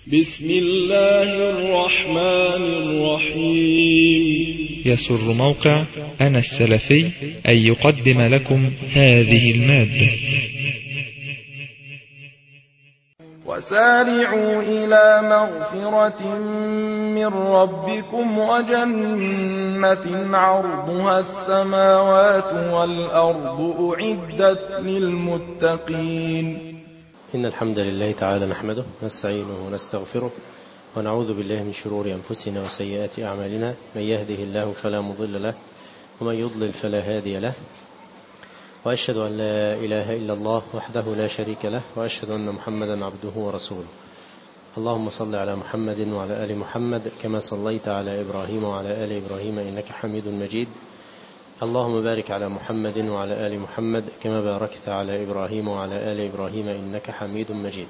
بسم الله الرحمن الرحيم يسر موقع أنا السلفي أن يقدم لكم هذه المادة وسارعوا إلى مغفرة من ربكم وجنة عرضها السماوات والأرض أعدت للمتقين إن الحمد لله تعالى نحمده ونستعينه ونستغفره ونعوذ بالله من شرور أنفسنا وسيئات أعمالنا من يهده الله فلا مضل له ومن يضلل فلا هادي له وأشهد أن لا إله إلا الله وحده لا شريك له وأشهد أن محمدا عبده ورسوله اللهم صل على محمد وعلى آل محمد كما صليت على إبراهيم وعلى آل إبراهيم إنك حميد مجيد اللهم بارك على محمد وعلى آل محمد كما باركت على إبراهيم وعلى آل إبراهيم إنك حميد مجيد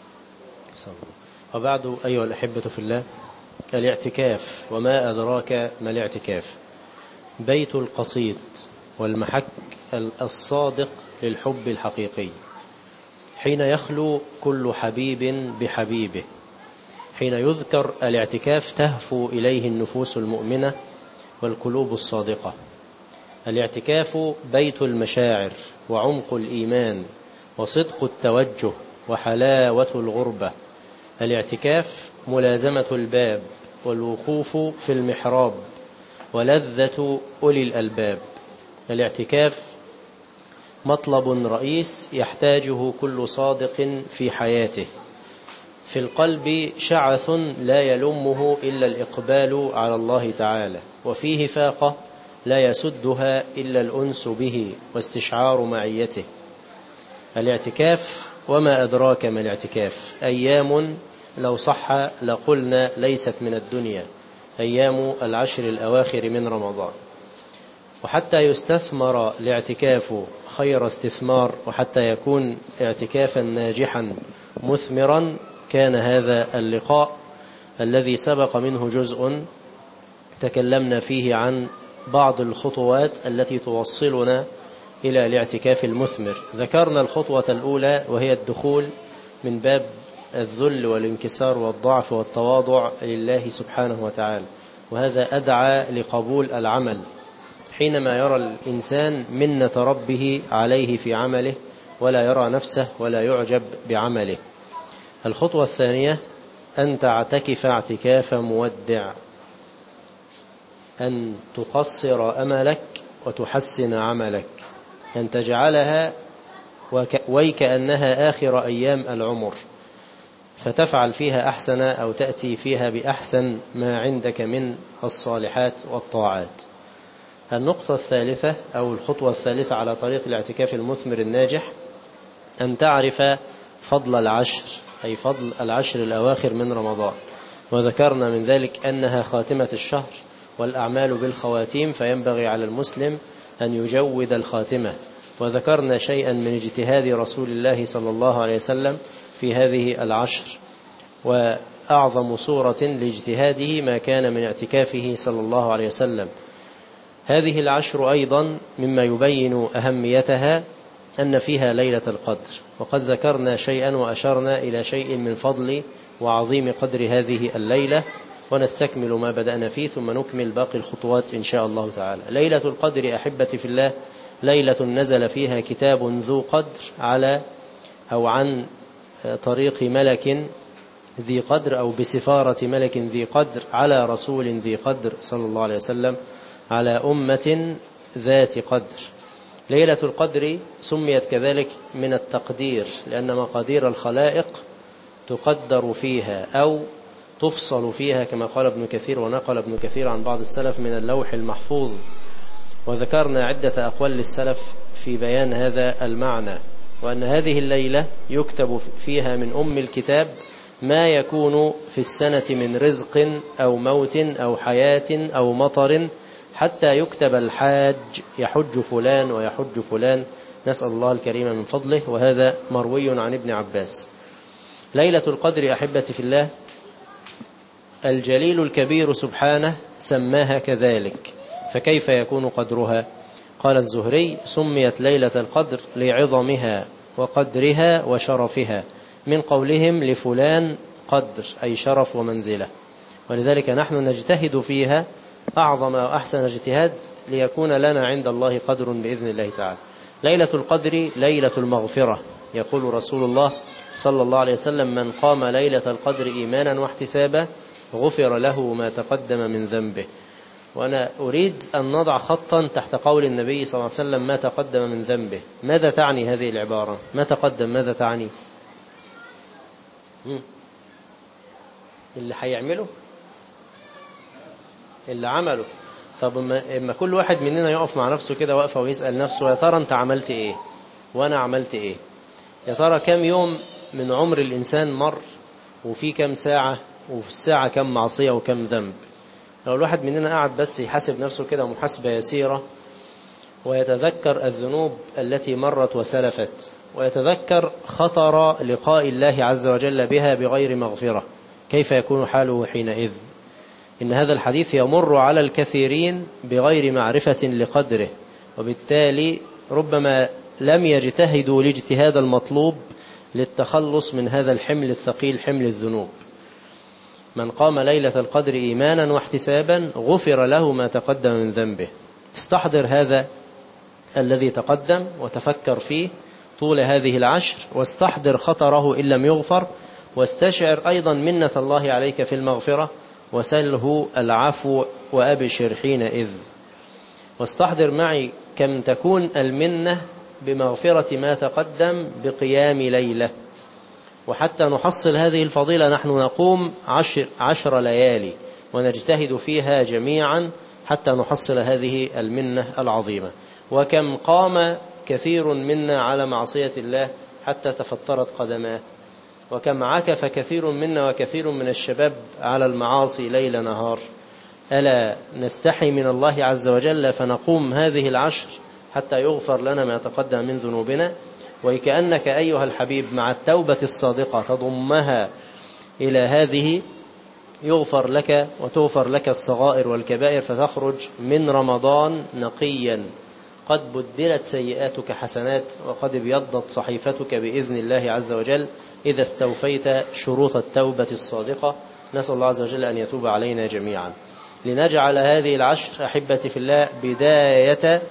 وبعد أيها الأحبة في الله الاعتكاف وما أدراك ما الاعتكاف بيت القصيد والمحك الصادق للحب الحقيقي حين يخلو كل حبيب بحبيبه حين يذكر الاعتكاف تهفو إليه النفوس المؤمنة والقلوب الصادقة الاعتكاف بيت المشاعر وعمق الإيمان وصدق التوجه وحلاوة الغربة الاعتكاف ملازمة الباب والوقوف في المحراب ولذة أولي الألباب الاعتكاف مطلب رئيس يحتاجه كل صادق في حياته في القلب شعث لا يلمه إلا الإقبال على الله تعالى وفيه فاقة لا يسدها إلا الأنس به واستشعار معيته الاعتكاف وما أدراك ما الاعتكاف أيام لو صح لقلنا ليست من الدنيا أيام العشر الأواخر من رمضان وحتى يستثمر الاعتكاف خير استثمار وحتى يكون اعتكافا ناجحا مثمرا كان هذا اللقاء الذي سبق منه جزء تكلمنا فيه عن بعض الخطوات التي توصلنا إلى الاعتكاف المثمر ذكرنا الخطوة الأولى وهي الدخول من باب الذل والانكسار والضعف والتواضع لله سبحانه وتعالى وهذا أدعى لقبول العمل حينما يرى الإنسان منة ربه عليه في عمله ولا يرى نفسه ولا يعجب بعمله الخطوة الثانية أن تعتكف اعتكاف مودع أن تقصر أملك وتحسن عملك أن تجعلها ويكأنها آخر أيام العمر فتفعل فيها أحسن أو تأتي فيها بأحسن ما عندك من الصالحات والطاعات النقطة الثالثة أو الخطوة الثالثة على طريق الاعتكاف المثمر الناجح أن تعرف فضل العشر أي فضل العشر الأواخر من رمضان وذكرنا من ذلك أنها خاتمة الشهر والأعمال بالخواتيم فينبغي على المسلم أن يجود الخاتمة وذكرنا شيئا من اجتهاد رسول الله صلى الله عليه وسلم في هذه العشر وأعظم صورة لاجتهاده ما كان من اعتكافه صلى الله عليه وسلم هذه العشر أيضا مما يبين أهميتها أن فيها ليلة القدر وقد ذكرنا شيئا وأشرنا إلى شيء من فضل وعظيم قدر هذه الليلة ونستكمل ما بدأنا فيه ثم نكمل باقي الخطوات إن شاء الله تعالى ليلة القدر أحبتي في الله ليلة نزل فيها كتاب ذو قدر على أو عن طريق ملك ذي قدر أو بسفارة ملك ذي قدر على رسول ذي قدر صلى الله عليه وسلم على أمة ذات قدر ليلة القدر سميت كذلك من التقدير لأن مقادير الخلائق تقدر فيها أو تفصل فيها كما قال ابن كثير ونقل ابن كثير عن بعض السلف من اللوح المحفوظ وذكرنا عدة أقوال للسلف في بيان هذا المعنى وأن هذه الليلة يكتب فيها من أم الكتاب ما يكون في السنة من رزق أو موت أو حياة أو مطر حتى يكتب الحاج يحج فلان ويحج فلان نسأل الله الكريم من فضله وهذا مروي عن ابن عباس ليلة القدر أحبتي في الله الجليل الكبير سبحانه سماها كذلك فكيف يكون قدرها قال الزهري سميت ليلة القدر لعظمها وقدرها وشرفها من قولهم لفلان قدر أي شرف ومنزلة ولذلك نحن نجتهد فيها أعظم وأحسن اجتهاد ليكون لنا عند الله قدر بإذن الله تعالى ليلة القدر ليلة المغفرة يقول رسول الله صلى الله عليه وسلم من قام ليلة القدر إيمانا واحتسابا غفر له ما تقدم من ذنبه وأنا أريد أن نضع خطا تحت قول النبي صلى الله عليه وسلم ما تقدم من ذنبه ماذا تعني هذه العبارة ما تقدم ماذا تعني اللي هيعمله اللي عمله طب اما كل واحد مننا يقف مع نفسه كده واقفه ويسأل نفسه يا ترى انت عملت ايه وانا عملت ايه يا ترى كم يوم من عمر الإنسان مر وفي كم ساعة وفي الساعة كم معصية وكم ذنب لو الواحد مننا قاعد بس يحاسب نفسه كده محاسبة يسيرة ويتذكر الذنوب التي مرت وسلفت ويتذكر خطر لقاء الله عز وجل بها بغير مغفرة كيف يكون حاله حينئذ إن هذا الحديث يمر على الكثيرين بغير معرفة لقدره وبالتالي ربما لم يجتهدوا الاجتهاد المطلوب للتخلص من هذا الحمل الثقيل حمل الذنوب من قام ليلة القدر إيمانا واحتسابا غفر له ما تقدم من ذنبه استحضر هذا الذي تقدم وتفكر فيه طول هذه العشر واستحضر خطره إن لم يغفر واستشعر أيضا منة الله عليك في المغفرة وسله العفو وأبشر حينئذ واستحضر معي كم تكون المنة بمغفرة ما تقدم بقيام ليلة وحتى نحصل هذه الفضيلة نحن نقوم عشر, عشر ليالي ونجتهد فيها جميعا حتى نحصل هذه المنة العظيمة وكم قام كثير منا على معصية الله حتى تفطرت قدماه وكم عكف كثير منا وكثير من الشباب على المعاصي ليل نهار ألا نستحي من الله عز وجل فنقوم هذه العشر حتى يغفر لنا ما تقدم من ذنوبنا وكأنك أيها الحبيب مع التوبة الصادقة تضمها إلى هذه يغفر لك وتغفر لك الصغائر والكبائر فتخرج من رمضان نقيا قد بدلت سيئاتك حسنات وقد ابيضت صحيفتك بإذن الله عز وجل إذا استوفيت شروط التوبة الصادقة نسأل الله عز وجل أن يتوب علينا جميعا لنجعل هذه العشر أحبتي في الله بداية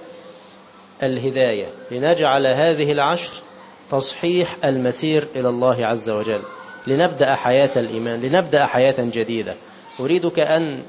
الهداية لنجعل هذه العشر تصحيح المسير إلى الله عز وجل لنبدأ حياة الإيمان لنبدأ حياة جديدة أريدك أن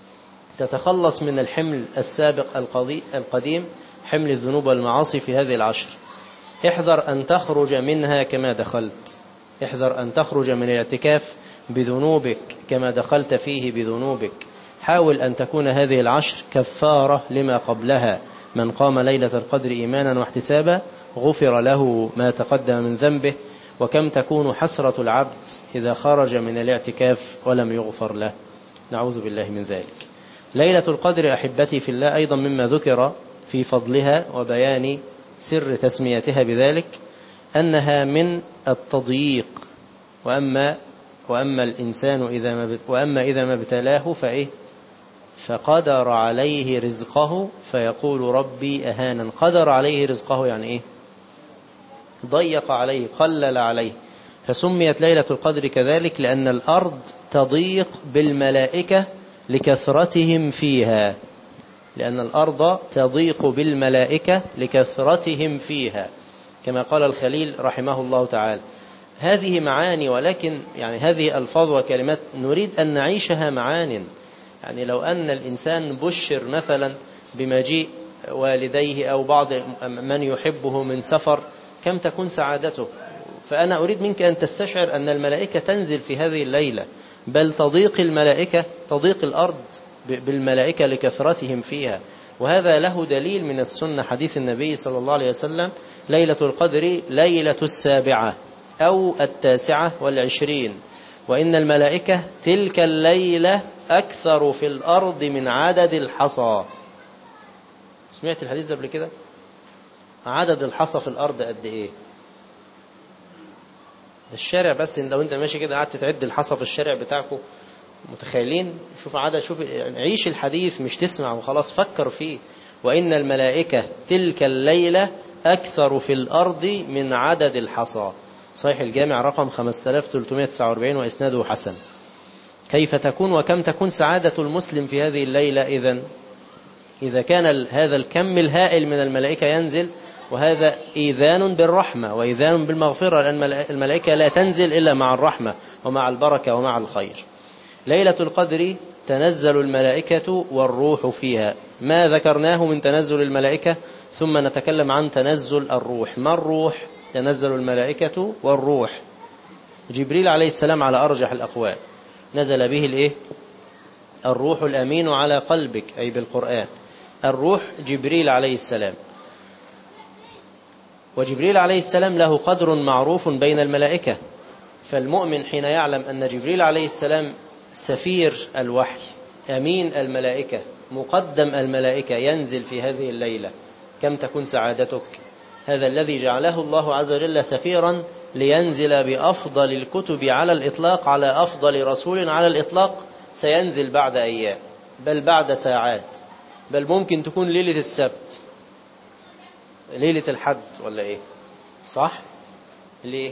تتخلص من الحمل السابق القديم حمل الذنوب والمعاصي في هذه العشر احذر أن تخرج منها كما دخلت احذر أن تخرج من الاعتكاف بذنوبك كما دخلت فيه بذنوبك حاول أن تكون هذه العشر كفارة لما قبلها من قام ليلة القدر إيمانا واحتسابا غفر له ما تقدم من ذنبه وكم تكون حسرة العبد إذا خرج من الاعتكاف ولم يغفر له نعوذ بالله من ذلك ليلة القدر أحبتي في الله أيضا مما ذكر في فضلها وبيان سر تسميتها بذلك أنها من التضييق وأما وأما الإنسان إذا ما وأما إذا ما ابتلاه فإيه فقدر عليه رزقه فيقول ربي أهانا قدر عليه رزقه يعني إيه ضيق عليه قلل عليه فسميت ليلة القدر كذلك لأن الأرض تضيق بالملائكة لكثرتهم فيها لأن الأرض تضيق بالملائكة لكثرتهم فيها كما قال الخليل رحمه الله تعالى هذه معاني ولكن يعني هذه ألفاظ وكلمات نريد أن نعيشها معان يعني لو أن الإنسان بشر مثلا بمجيء والديه أو بعض من يحبه من سفر كم تكون سعادته فأنا أريد منك أن تستشعر أن الملائكة تنزل في هذه الليلة بل تضيق الملائكة تضيق الأرض بالملائكة لكثرتهم فيها وهذا له دليل من السنة حديث النبي صلى الله عليه وسلم ليلة القدر ليلة السابعة أو التاسعة والعشرين وإن الملائكة تلك الليلة أكثر في الأرض من عدد الحصى سمعت الحديث ده قبل كده عدد الحصى في الأرض قد إيه الشارع بس لو انت ماشي كده قعدت تعد الحصى في الشارع بتاعكم متخيلين شوف عدد شوف يعني عيش الحديث مش تسمع وخلاص فكر فيه وإن الملائكة تلك الليلة أكثر في الأرض من عدد الحصى صحيح الجامع رقم 5349 وإسناده حسن كيف تكون وكم تكون سعادة المسلم في هذه الليلة إذا إذا كان هذا الكم الهائل من الملائكة ينزل وهذا إيذان بالرحمة وإيذان بالمغفرة لأن الملائكة لا تنزل إلا مع الرحمة ومع البركة ومع الخير ليلة القدر تنزل الملائكة والروح فيها ما ذكرناه من تنزل الملائكة ثم نتكلم عن تنزل الروح ما الروح تنزل الملائكة والروح جبريل عليه السلام على أرجح الأقوال نزل به الإيه؟ الروح الأمين على قلبك أي بالقرآن الروح جبريل عليه السلام وجبريل عليه السلام له قدر معروف بين الملائكة فالمؤمن حين يعلم أن جبريل عليه السلام سفير الوحي أمين الملائكة مقدم الملائكة ينزل في هذه الليلة كم تكون سعادتك هذا الذي جعله الله عز وجل سفيرا لينزل بأفضل الكتب على الإطلاق على أفضل رسول على الإطلاق سينزل بعد أيام بل بعد ساعات بل ممكن تكون ليلة السبت ليلة الحد ولا إيه صح ليه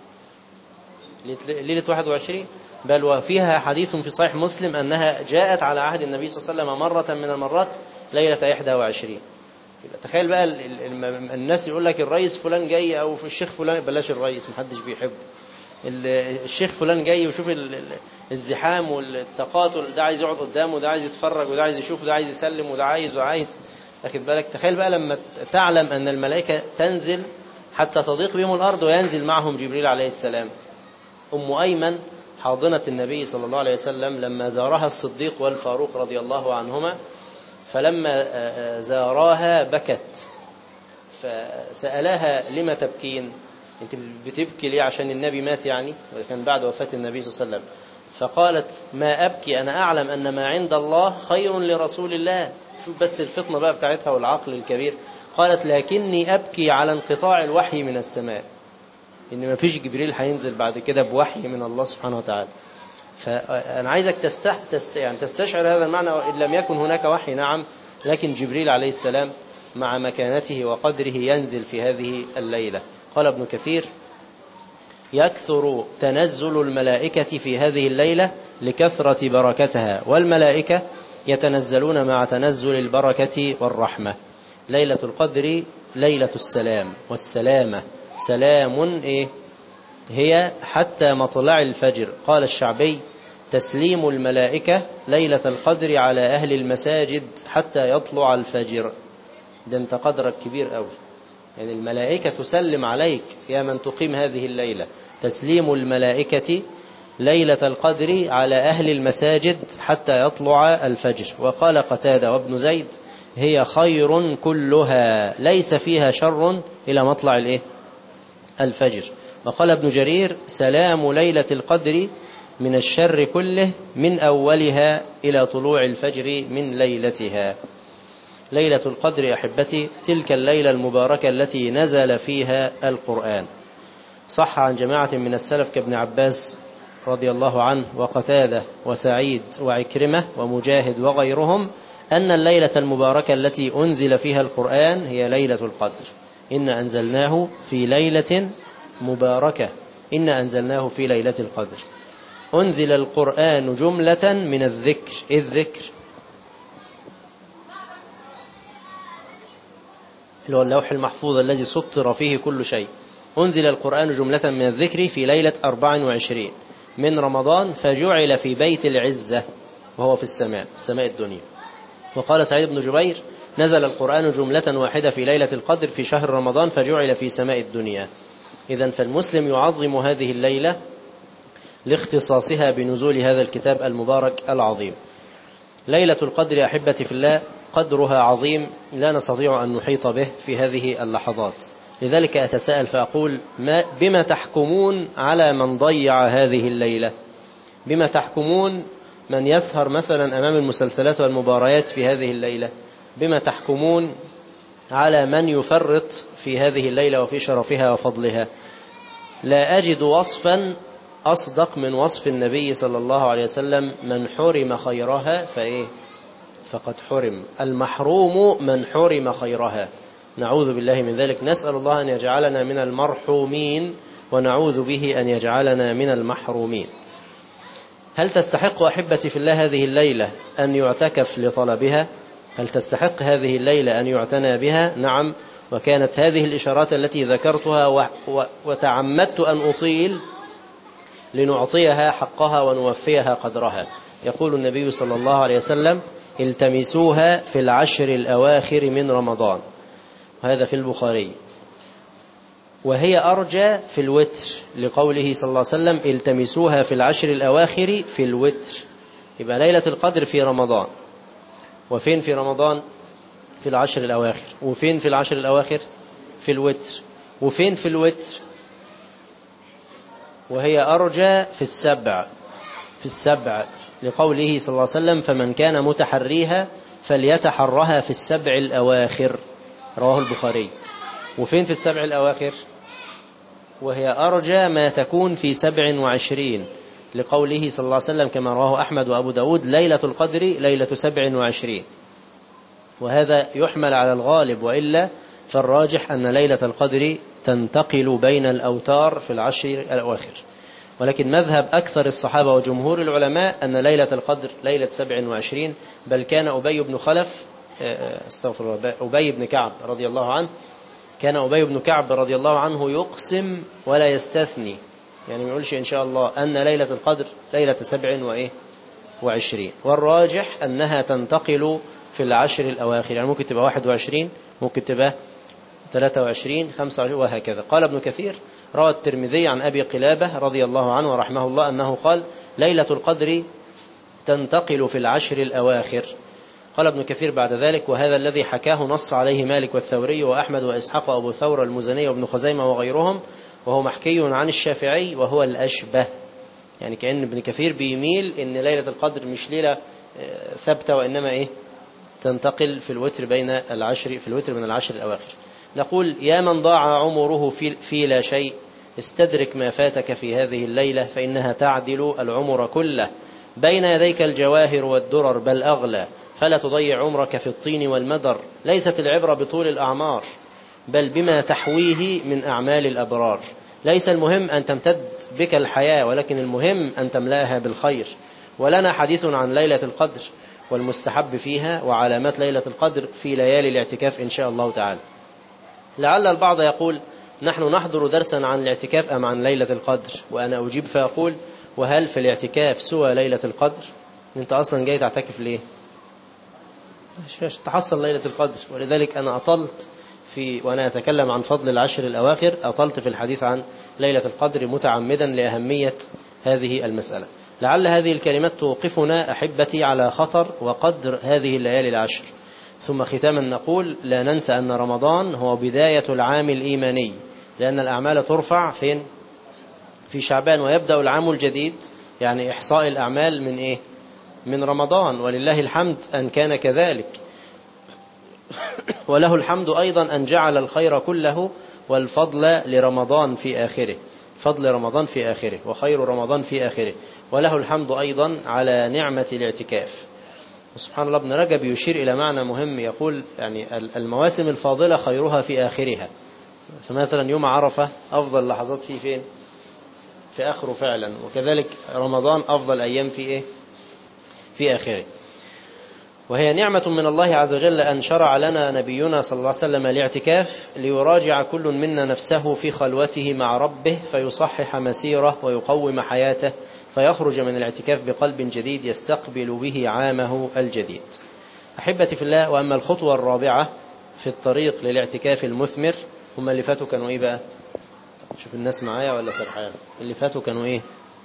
ليلة 21 بل وفيها حديث في صحيح مسلم أنها جاءت على عهد النبي صلى الله عليه وسلم مرة من المرات ليلة 21 تخيل بقى الناس يقول لك الرئيس فلان جاي أو الشيخ فلان بلاش الرئيس محدش بيحبه الشيخ فلان جاي وشوف الزحام والتقاتل ده عايز يقعد قدامه وده عايز يتفرج وده عايز يشوف وده عايز يسلم وده عايز وده عايز أخد بالك تخيل بقى لما تعلم أن الملائكة تنزل حتى تضيق بهم الأرض وينزل معهم جبريل عليه السلام أم أيمن حاضنة النبي صلى الله عليه وسلم لما زارها الصديق والفاروق رضي الله عنهما فلما زاراها بكت فسألها لما تبكين انت بتبكي ليه عشان النبي مات يعني كان بعد وفاة النبي صلى الله عليه وسلم فقالت ما أبكي أنا أعلم أن ما عند الله خير لرسول الله شوف بس الفطنة بقى بتاعتها والعقل الكبير قالت لكني أبكي على انقطاع الوحي من السماء إن ما فيش جبريل هينزل بعد كده بوحي من الله سبحانه وتعالى فأنا عايزك تستح... تست... يعني تستشعر هذا المعنى إن لم يكن هناك وحي نعم لكن جبريل عليه السلام مع مكانته وقدره ينزل في هذه الليلة قال ابن كثير يكثر تنزل الملائكة في هذه الليلة لكثرة بركتها والملائكة يتنزلون مع تنزل البركة والرحمة ليلة القدر ليلة السلام والسلامة سلام إيه هي حتى مطلع الفجر قال الشعبي تسليم الملائكة ليلة القدر على أهل المساجد حتى يطلع الفجر ده انت قدرك كبير قوي يعني الملائكة تسلم عليك يا من تقيم هذه الليلة تسليم الملائكة ليلة القدر على أهل المساجد حتى يطلع الفجر وقال قتادة وابن زيد هي خير كلها ليس فيها شر إلى مطلع الإيه؟ الفجر وقال ابن جرير سلام ليلة القدر من الشر كله من أولها إلى طلوع الفجر من ليلتها ليلة القدر أحبتي تلك الليلة المباركة التي نزل فيها القرآن صح عن جماعة من السلف كابن عباس رضي الله عنه وقتادة وسعيد وعكرمة ومجاهد وغيرهم أن الليلة المباركة التي أنزل فيها القرآن هي ليلة القدر إن أنزلناه في ليلة مباركة إن أنزلناه في ليلة القدر أنزل القرآن جملة من الذكر إيه الذكر اللي هو اللوح المحفوظ الذي سطر فيه كل شيء أنزل القرآن جملة من الذكر في ليلة 24 من رمضان فجعل في بيت العزة وهو في السماء سماء الدنيا وقال سعيد بن جبير نزل القرآن جملة واحدة في ليلة القدر في شهر رمضان فجعل في سماء الدنيا إذا فالمسلم يعظم هذه الليلة لاختصاصها بنزول هذا الكتاب المبارك العظيم ليلة القدر أحبتي في الله قدرها عظيم لا نستطيع أن نحيط به في هذه اللحظات لذلك أتساءل فأقول ما بما تحكمون على من ضيع هذه الليلة بما تحكمون من يسهر مثلا أمام المسلسلات والمباريات في هذه الليلة بما تحكمون على من يفرط في هذه الليلة وفي شرفها وفضلها لا أجد وصفا أصدق من وصف النبي صلى الله عليه وسلم من حرم خيرها فإيه فقد حرم المحروم من حرم خيرها نعوذ بالله من ذلك نسأل الله أن يجعلنا من المرحومين ونعوذ به أن يجعلنا من المحرومين هل تستحق أحبتي في الله هذه الليلة أن يعتكف لطلبها هل تستحق هذه الليلة أن يعتنى بها نعم وكانت هذه الإشارات التي ذكرتها وتعمدت أن أطيل لنعطيها حقها ونوفيها قدرها يقول النبي صلى الله عليه وسلم التمسوها في العشر الأواخر من رمضان وهذا في البخاري وهي أرجى في الوتر لقوله صلى الله عليه وسلم التمسوها في العشر الأواخر في الوتر يبقى ليلة القدر في رمضان وفين في رمضان في العشر الأواخر وفين في العشر الأواخر في الوتر وفين في الوتر وهي أرجى في السبع في السبع لقوله صلى الله عليه وسلم فمن كان متحريها فليتحرها في السبع الأواخر رواه البخاري وفين في السبع الأواخر وهي أرجى ما تكون في سبع وعشرين لقوله صلى الله عليه وسلم كما رواه أحمد وأبو داود ليلة القدر ليلة سبع وعشرين وهذا يحمل على الغالب وإلا فالراجح أن ليلة القدر تنتقل بين الأوتار في العشر الأواخر ولكن مذهب أكثر الصحابة وجمهور العلماء أن ليلة القدر ليلة سبع وعشرين بل كان أبي بن خلف استغفر الله أبي بن كعب رضي الله عنه كان أبي بن كعب رضي الله عنه يقسم ولا يستثني يعني ما يقولش إن شاء الله أن ليلة القدر ليلة سبع وإيه وعشرين والراجح أنها تنتقل في العشر الأواخر يعني ممكن تبقى 21 ممكن تبقى 23 25 وهكذا قال ابن كثير روى الترمذي عن أبي قلابة رضي الله عنه ورحمه الله أنه قال ليلة القدر تنتقل في العشر الأواخر قال ابن كثير بعد ذلك وهذا الذي حكاه نص عليه مالك والثوري وأحمد وإسحاق وأبو ثور المزني وابن خزيمة وغيرهم وهو محكي عن الشافعي وهو الأشبه يعني كأن ابن كثير بيميل ان ليلة القدر مش ليلة ثابتة وإنما إيه تنتقل في الوتر بين العشر في الوتر من العشر الأواخر نقول يا من ضاع عمره في, في لا شيء استدرك ما فاتك في هذه الليلة فإنها تعدل العمر كله بين يديك الجواهر والدرر بل أغلى فلا تضيع عمرك في الطين والمدر ليست العبرة بطول الأعمار بل بما تحويه من أعمال الأبرار ليس المهم أن تمتد بك الحياة ولكن المهم أن تملأها بالخير ولنا حديث عن ليلة القدر والمستحب فيها وعلامات ليلة القدر في ليالي الاعتكاف إن شاء الله تعالى لعل البعض يقول نحن نحضر درسا عن الاعتكاف أم عن ليلة القدر وأنا أجيب فأقول وهل في الاعتكاف سوى ليلة القدر أنت أصلا جاي تعتكف ليه تحصل ليلة القدر ولذلك أنا أطلت في وأنا أتكلم عن فضل العشر الأواخر أطلت في الحديث عن ليلة القدر متعمدا لأهمية هذه المسألة لعل هذه الكلمات توقفنا أحبتي على خطر وقدر هذه الليالي العشر ثم ختاما نقول لا ننسى أن رمضان هو بداية العام الإيماني لأن الأعمال ترفع فين في شعبان ويبدأ العام الجديد يعني إحصاء الأعمال من إيه من رمضان ولله الحمد أن كان كذلك وله الحمد أيضا أن جعل الخير كله والفضل لرمضان في آخره فضل رمضان في آخره وخير رمضان في آخره وله الحمد أيضا على نعمة الاعتكاف سبحان الله ابن رجب يشير إلى معنى مهم يقول يعني المواسم الفاضلة خيرها في آخرها فمثلا يوم عرفة أفضل لحظات فيه فين في آخره فعلا وكذلك رمضان أفضل أيام في إيه في آخره وهي نعمة من الله عز وجل أن شرع لنا نبينا صلى الله عليه وسلم الاعتكاف ليراجع كل منا نفسه في خلوته مع ربه فيصحح مسيره ويقوم حياته فيخرج من الاعتكاف بقلب جديد يستقبل به عامه الجديد أحبتي في الله وأما الخطوة الرابعة في الطريق للاعتكاف المثمر هم اللي فاتوا كانوا إيه بقى شوف الناس معايا ولا سرحان اللي فاتوا كانوا إيه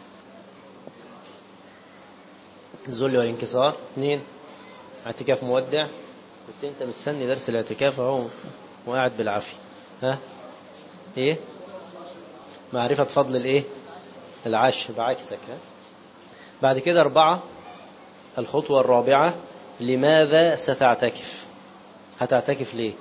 الذل والانكسار اثنين اعتكاف مودع كنت انت مستني درس الاعتكاف اهو وقاعد بالعافيه ها ايه معرفة فضل الايه العشر بعكسك ها بعد كده أربعة الخطوة الرابعة لماذا ستعتكف هتعتكف ليه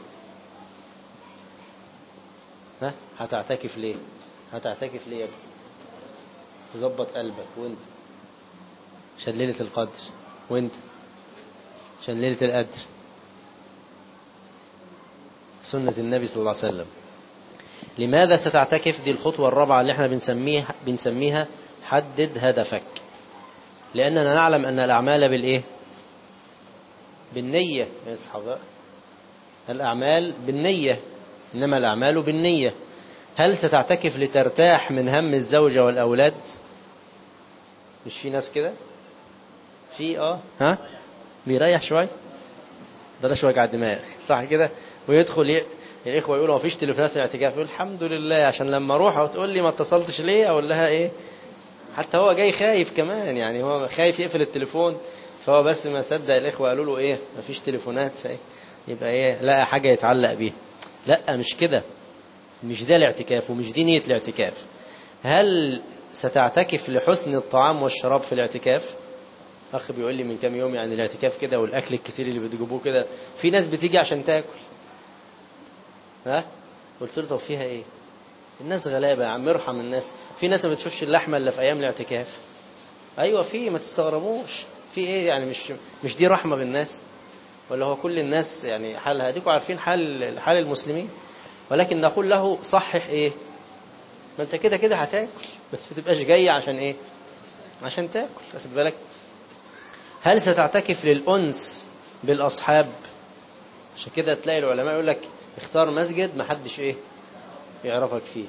ها هتعتكف ليه هتعتكف ليه يا ابني تظبط قلبك وانت عشان ليلة القدر وانت عشان ليلة القدر سنة النبي صلى الله عليه وسلم لماذا ستعتكف دي الخطوة الرابعة اللي احنا بنسميها, بنسميها حدد هدفك لأننا نعلم أن الأعمال بالإيه بالنية يصحى بقى الأعمال بالنية إنما الأعمال بالنية هل ستعتكف لترتاح من هم الزوجة والأولاد مش في ناس كده في اه ها بيريح شوية بلاش وجع دماغ صح كده ويدخل ي... الإخوة يقولوا مفيش تليفونات في الاعتكاف يقول الحمد لله عشان لما أروح وتقول لي ما اتصلتش ليه أقول لها إيه حتى هو جاي خايف كمان يعني هو خايف يقفل التليفون فهو بس ما صدق الإخوة قالوا له إيه مفيش تليفونات يبقى إيه لقى حاجة يتعلق بيها لا مش كده مش ده الاعتكاف ومش دي نية الاعتكاف هل ستعتكف لحسن الطعام والشراب في الاعتكاف أخ بيقول لي من كام يوم يعني الاعتكاف كده والأكل الكتير اللي بتجيبوه كده في ناس بتيجي عشان تاكل ها قلت له طب فيها ايه الناس غلابة يا عم ارحم الناس في ناس ما بتشوفش اللحمة إلا في أيام الاعتكاف أيوة في ما تستغربوش في ايه يعني مش مش دي رحمة بالناس ولا هو كل الناس يعني حالها ديكوا عارفين حال حال المسلمين ولكن نقول له صحح ايه ما انت كده كده هتاكل بس ما تبقاش جاي عشان ايه عشان تاكل واخد بالك هل ستعتكف للأنس بالأصحاب عشان كده تلاقي العلماء يقول لك اختار مسجد ما حدش ايه يعرفك فيه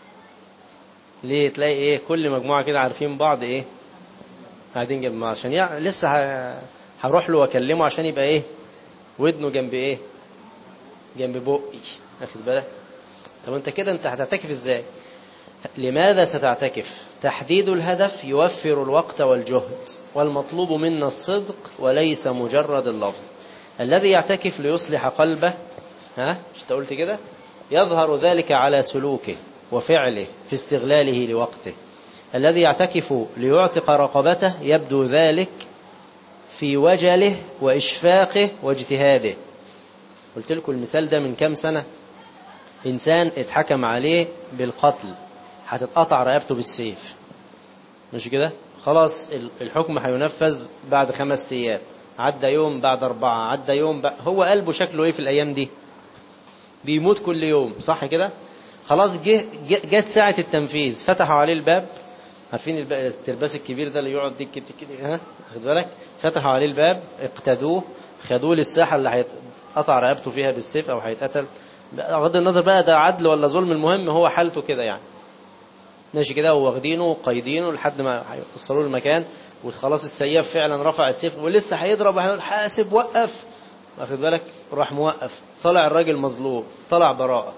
ليه تلاقي ايه كل مجموعة كده عارفين بعض ايه قاعدين جنب بعض عشان يعني لسه هروح له واكلمه عشان يبقى ايه ودنه جنب ايه جنب بقي واخد بالك طب انت كده انت هتعتكف ازاي لماذا ستعتكف تحديد الهدف يوفر الوقت والجهد والمطلوب منا الصدق وليس مجرد اللفظ الذي يعتكف ليصلح قلبه ها مش قلت كده يظهر ذلك على سلوكه وفعله في استغلاله لوقته الذي يعتكف ليعتق رقبته يبدو ذلك في وجله وإشفاقه واجتهاده قلت لكم المثال ده من كام سنة إنسان اتحكم عليه بالقتل هتتقطع رقبته بالسيف مش كده خلاص الحكم هينفذ بعد خمس أيام عدى يوم بعد أربعة عدى يوم بعد هو قلبه شكله إيه في الأيام دي بيموت كل يوم صح كده خلاص جه جت ساعة التنفيذ فتحوا عليه الباب عارفين الترباس الكبير ده اللي يقعد دي كده كده ها خد بالك فتحوا عليه الباب اقتدوه خدوه للساحة اللي هيتقطع رقبته فيها بالسيف أو هيتقتل بغض النظر بقى ده عدل ولا ظلم المهم هو حالته كده يعني ماشي كده واخدينه وقايدينه لحد ما هيوصلوه المكان وخلاص السياف فعلا رفع السيف ولسه هيضرب هيقول حاسب وقف واخد بالك راح موقف طلع الراجل مظلوم طلع براءة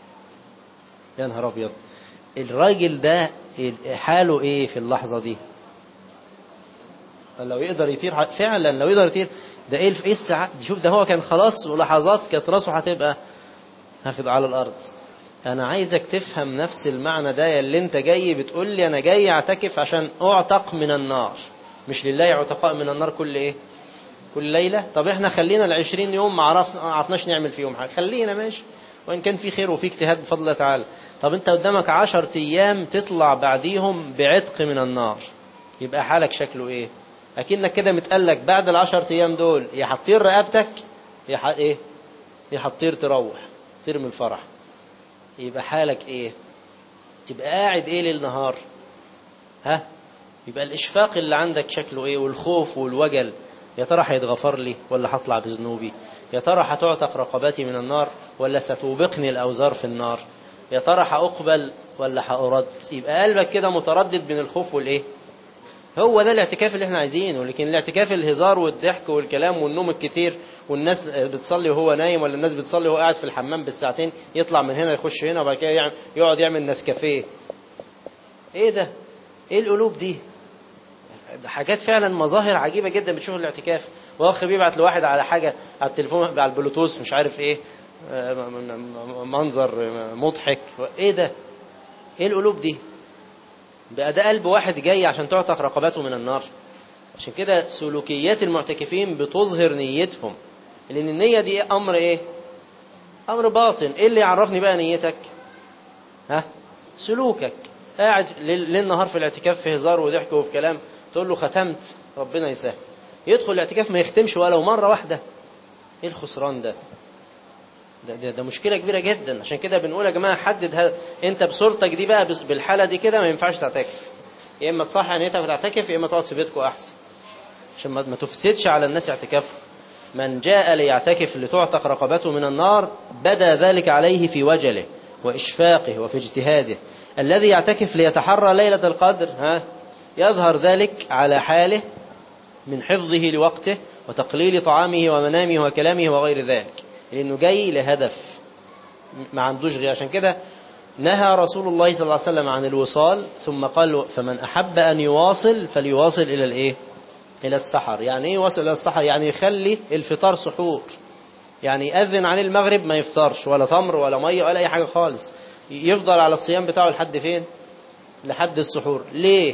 يا نهار ابيض الراجل ده حاله ايه في اللحظة دي لو يقدر يطير فعلا لو يقدر يطير ده ايه ايه الساعات شوف ده هو كان خلاص ولحظات كانت راسه هتبقى هاخد على الارض انا عايزك تفهم نفس المعنى ده اللي انت جاي بتقول لي انا جاي اعتكف عشان اعتق من النار مش لله عتقاء من النار كل ايه كل ليلة طب احنا خلينا العشرين يوم ما عرفنا عرفناش نعمل فيهم حاجة خلينا ماشي وإن كان في خير وفي اجتهاد بفضل الله تعالى طب انت قدامك عشر ايام تطلع بعديهم بعتق من النار يبقى حالك شكله ايه اكنك كده متقلك بعد العشر ايام دول يا هتطير رقبتك يا ح... ايه يا هتطير تروح تطير من الفرح يبقى حالك ايه تبقى قاعد ايه ليل نهار ها يبقى الاشفاق اللي عندك شكله ايه والخوف والوجل يا ترى هيتغفر لي ولا هطلع بذنوبي يا ترى هتعتق رقباتي من النار ولا ستوبقني الأوزار في النار يا ترى هأقبل ولا هأرد يبقى قلبك كده متردد بين الخوف والإيه هو ده الاعتكاف اللي احنا عايزينه لكن الاعتكاف الهزار والضحك والكلام والنوم الكتير والناس بتصلي وهو نايم ولا الناس بتصلي وهو قاعد في الحمام بالساعتين يطلع من هنا يخش هنا وبعد كده يقعد يعمل نسكافيه ايه ده ايه القلوب دي حاجات فعلا مظاهر عجيبة جدا بتشوف الاعتكاف واخ بيبعت لواحد على حاجة على التليفون على البلوتوث مش عارف ايه منظر مضحك ايه ده ايه القلوب دي بقى ده قلب واحد جاي عشان تعتق رقباته من النار عشان كده سلوكيات المعتكفين بتظهر نيتهم لان النية دي امر ايه امر باطن ايه اللي يعرفني بقى نيتك ها سلوكك قاعد ليل نهار في الاعتكاف في هزار وضحك وفي كلام تقول له ختمت ربنا يسهل يدخل الاعتكاف ما يختمش ولو مرة واحدة ايه الخسران ده ده, ده, ده مشكلة كبيرة جدا عشان كده بنقول يا جماعة حدد هذا انت بصورتك دي بقى بالحالة دي كده ما ينفعش تعتكف يا اما تصحي نيتك وتعتكف يا اما تقعد في بيتكم احسن عشان ما تفسدش على الناس اعتكافهم من جاء ليعتكف لتعتق رقبته من النار بدا ذلك عليه في وجله وإشفاقه وفي اجتهاده الذي يعتكف ليتحرى ليلة القدر ها يظهر ذلك على حاله من حفظه لوقته وتقليل طعامه ومنامه وكلامه وغير ذلك لأنه جاي لهدف ما عندوش غير عشان كده نهى رسول الله صلى الله عليه وسلم عن الوصال ثم قال فمن أحب أن يواصل فليواصل إلى الإيه إلى السحر يعني إيه يواصل إلى السحر يعني يخلي الفطار سحور يعني يأذن عن المغرب ما يفطرش ولا تمر ولا مية ولا أي حاجة خالص يفضل على الصيام بتاعه لحد فين لحد السحور ليه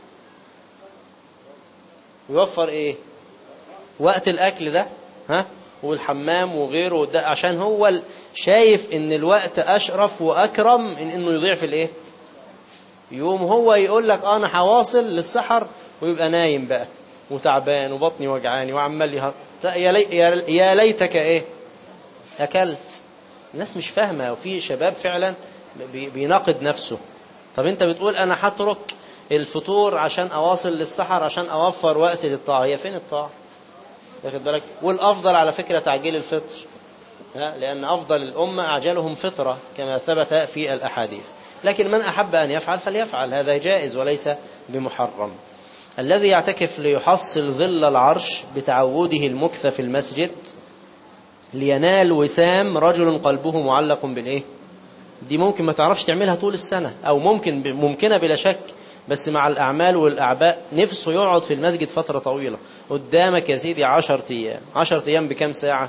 يوفر ايه وقت الاكل ده ها والحمام وغيره ده عشان هو شايف ان الوقت اشرف واكرم من انه يضيع في الايه يوم هو يقول لك انا هواصل للسحر ويبقى نايم بقى وتعبان وبطني وجعاني وعمال يه... يا, لي... يا ليتك ايه اكلت الناس مش فاهمه وفي شباب فعلا بي... بيناقض نفسه طب انت بتقول انا هترك الفطور عشان اواصل للسحر عشان اوفر وقت للطاعه هي فين الطاعه واخد بالك والافضل على فكره تعجيل الفطر لان افضل الامه اعجلهم فطره كما ثبت في الاحاديث لكن من احب ان يفعل فليفعل هذا جائز وليس بمحرم الذي يعتكف ليحصل ظل العرش بتعوده المكث في المسجد لينال وسام رجل قلبه معلق بالايه دي ممكن ما تعرفش تعملها طول السنة أو ممكن ممكنة بلا شك بس مع الأعمال والأعباء نفسه يقعد في المسجد فترة طويلة قدامك يا سيدي عشر أيام عشر أيام بكم ساعة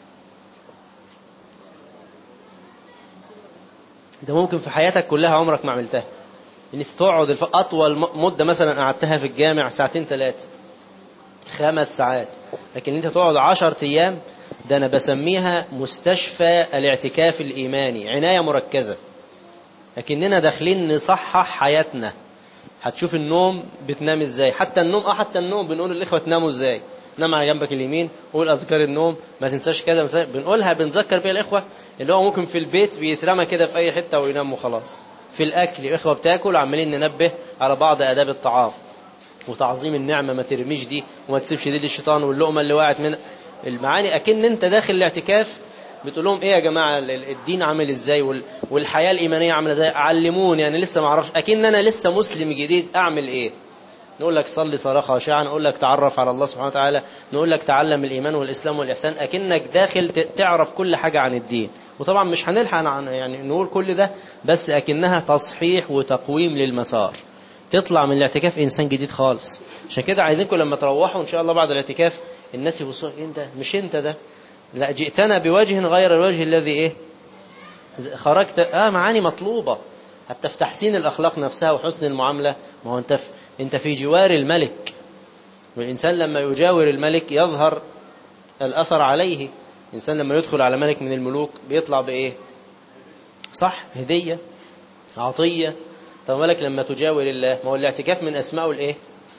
ده ممكن في حياتك كلها عمرك ما عملتها انك تقعد الف... اطول مده مثلا قعدتها في الجامع ساعتين ثلاثه خمس ساعات لكن انت تقعد عشر ايام ده انا بسميها مستشفى الاعتكاف الايماني عنايه مركزه لكننا داخلين نصحح حياتنا هتشوف النوم بتنام ازاي حتى النوم اه حتى النوم بنقول للاخوه تناموا ازاي نام على جنبك اليمين قول اذكار النوم ما تنساش كذا بنقولها بنذكر بيها الاخوه اللي هو ممكن في البيت بيترمى كده في اي حته وينام وخلاص في الاكل الاخوه بتاكل عمالين ننبه على بعض اداب الطعام وتعظيم النعمه ما ترميش دي وما تسيبش دي للشيطان واللقمه اللي وقعت من المعاني اكن انت داخل الاعتكاف بتقول لهم ايه يا جماعه الدين عامل ازاي والحياه الايمانيه عامله ازاي علموني يعني لسه ما اعرفش اكن انا لسه مسلم جديد اعمل ايه نقول لك صلي صلاه خاشعه نقول لك تعرف على الله سبحانه وتعالى نقول لك تعلم الايمان والاسلام والاحسان اكنك داخل تعرف كل حاجه عن الدين وطبعا مش هنلحق عن يعني نقول كل ده بس اكنها تصحيح وتقويم للمسار تطلع من الاعتكاف انسان جديد خالص عشان كده عايزينكم لما تروحوا ان شاء الله بعد الاعتكاف الناس يبصوا انت مش انت ده لا جئتنا بوجه غير الوجه الذي ايه خرجت اه معاني مطلوبة حتى في تحسين الاخلاق نفسها وحسن المعاملة ما هو انت في انت في جوار الملك والانسان لما يجاور الملك يظهر الاثر عليه الانسان لما يدخل على ملك من الملوك بيطلع بايه صح هدية عطية طب ملك لما تجاور الله ما هو الاعتكاف من اسمائه الايه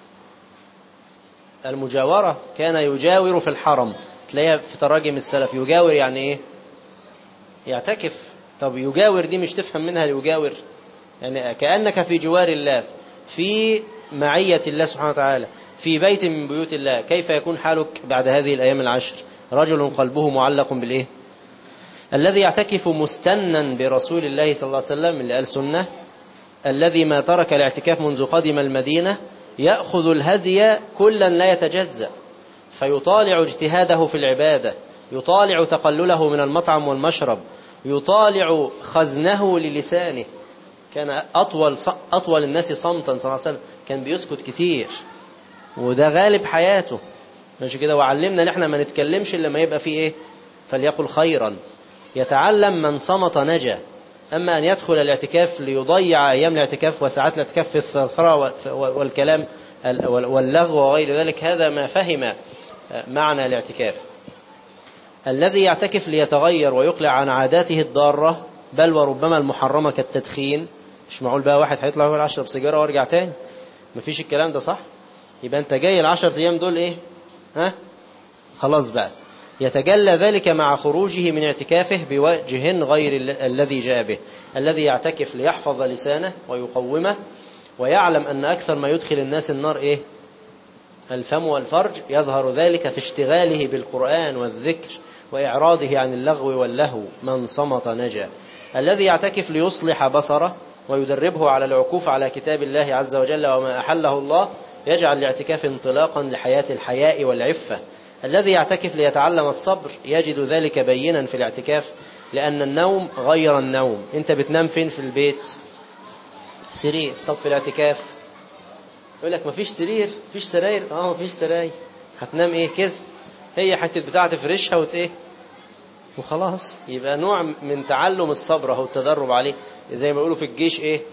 المجاورة كان يجاور في الحرم تلاقيها في تراجم السلف يجاور يعني ايه يعتكف طب يجاور دي مش تفهم منها يجاور يعني كأنك في جوار الله في معية الله سبحانه وتعالى في بيت من بيوت الله كيف يكون حالك بعد هذه الأيام العشر رجل قلبه معلق بالإيه الذي يعتكف مستنا برسول الله صلى الله عليه وسلم اللي قال سنة الذي ما ترك الاعتكاف منذ قدم المدينة يأخذ الهدي كلا لا يتجزأ فيطالع اجتهاده في العبادة يطالع تقلله من المطعم والمشرب يطالع خزنه للسانه كان أطول أطول الناس صمتا صلى الله عليه وسلم كان بيسكت كتير وده غالب حياته ماشي كده وعلمنا ان احنا ما نتكلمش الا ما يبقى فيه ايه فليقل خيرا يتعلم من صمت نجا اما ان يدخل الاعتكاف ليضيع ايام الاعتكاف وساعات الاعتكاف في الثرثره والكلام واللغو وغير ذلك هذا ما فهم معنى الاعتكاف الذي يعتكف ليتغير ويقلع عن عاداته الضارة بل وربما المحرمة كالتدخين مش معقول بقى واحد هيطلع يقول اشرب سيجارة وارجع تاني مفيش الكلام ده صح يبقى انت جاي العشر ايام دول ايه ها خلاص بقى يتجلى ذلك مع خروجه من اعتكافه بوجه غير ال- الذي جاء به الذي يعتكف ليحفظ لسانه ويقومه ويعلم أن أكثر ما يدخل الناس النار إيه الفم والفرج يظهر ذلك في اشتغاله بالقرآن والذكر وإعراضه عن اللغو واللهو من صمت نجا الذي يعتكف ليصلح بصره ويدربه على العكوف على كتاب الله عز وجل وما أحله الله يجعل الاعتكاف انطلاقا لحياة الحياء والعفة الذي يعتكف ليتعلم الصبر يجد ذلك بينا في الاعتكاف لأن النوم غير النوم أنت بتنام فين في البيت سرير طب في الاعتكاف يقول لك مفيش سرير مفيش سراير اه مفيش سراير هتنام ايه كده هي حته بتاعه تفرشها وت ايه وخلاص يبقى نوع من تعلم الصبر اهو التدرب عليه زي ما بيقولوا في الجيش ايه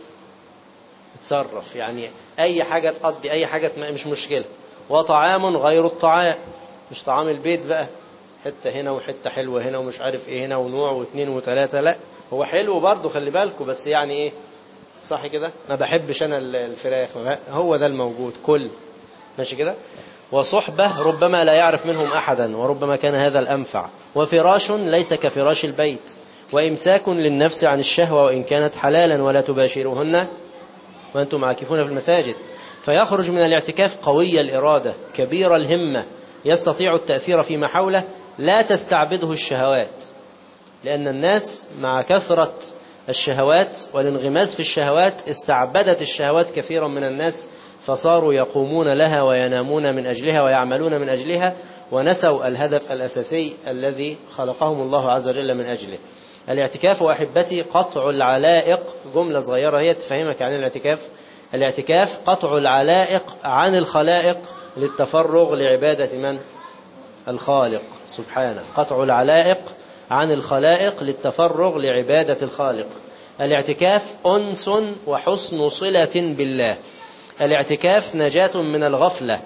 تصرف يعني اي حاجه تقضي اي حاجه تم- مش مشكله وطعام غير الطعام مش طعام البيت بقى حته هنا وحته حلوه هنا ومش عارف ايه هنا ونوع واثنين وثلاثه لا هو حلو برضه خلي بالكم بس يعني ايه صح كده ما بحبش انا ال- الفراخ هو ده الموجود كل ماشي كده وصحبة ربما لا يعرف منهم أحدا وربما كان هذا الأنفع وفراش ليس كفراش البيت وإمساك للنفس عن الشهوة وإن كانت حلالا ولا تباشرهن وأنتم عاكفون في المساجد فيخرج من الاعتكاف قوي الإرادة كبير الهمة يستطيع التأثير فيما حوله لا تستعبده الشهوات لأن الناس مع كثرة الشهوات والانغماس في الشهوات استعبدت الشهوات كثيرا من الناس فصاروا يقومون لها وينامون من أجلها ويعملون من أجلها ونسوا الهدف الأساسي الذي خلقهم الله عز وجل من أجله الاعتكاف وأحبتي قطع العلائق جملة صغيرة هي تفهمك عن الاعتكاف الاعتكاف قطع العلائق عن الخلائق للتفرغ لعبادة من؟ الخالق سبحانه قطع العلائق عن الخلائق للتفرغ لعبادة الخالق الاعتكاف أنس وحسن صلة بالله الاعتكاف نجاة من الغفلة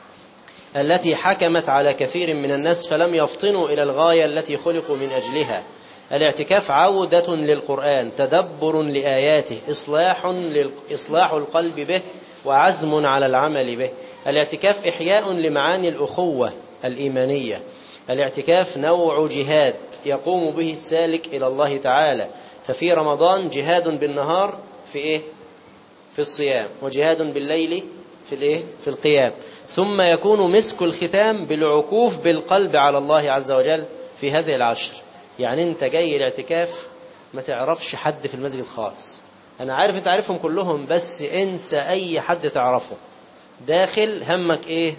التي حكمت على كثير من الناس فلم يفطنوا إلى الغاية التي خلقوا من أجلها الاعتكاف عودة للقرآن تدبر لآياته إصلاح, لل... إصلاح القلب به وعزم على العمل به الاعتكاف إحياء لمعاني الأخوة الإيمانية الاعتكاف نوع جهاد يقوم به السالك إلى الله تعالى ففي رمضان جهاد بالنهار في إيه؟ في الصيام وجهاد بالليل في الإيه؟ في القيام ثم يكون مسك الختام بالعكوف بالقلب على الله عز وجل في هذه العشر يعني انت جاي الاعتكاف ما تعرفش حد في المسجد خالص انا عارف انت عارفهم كلهم بس انسى اي حد تعرفه داخل همك ايه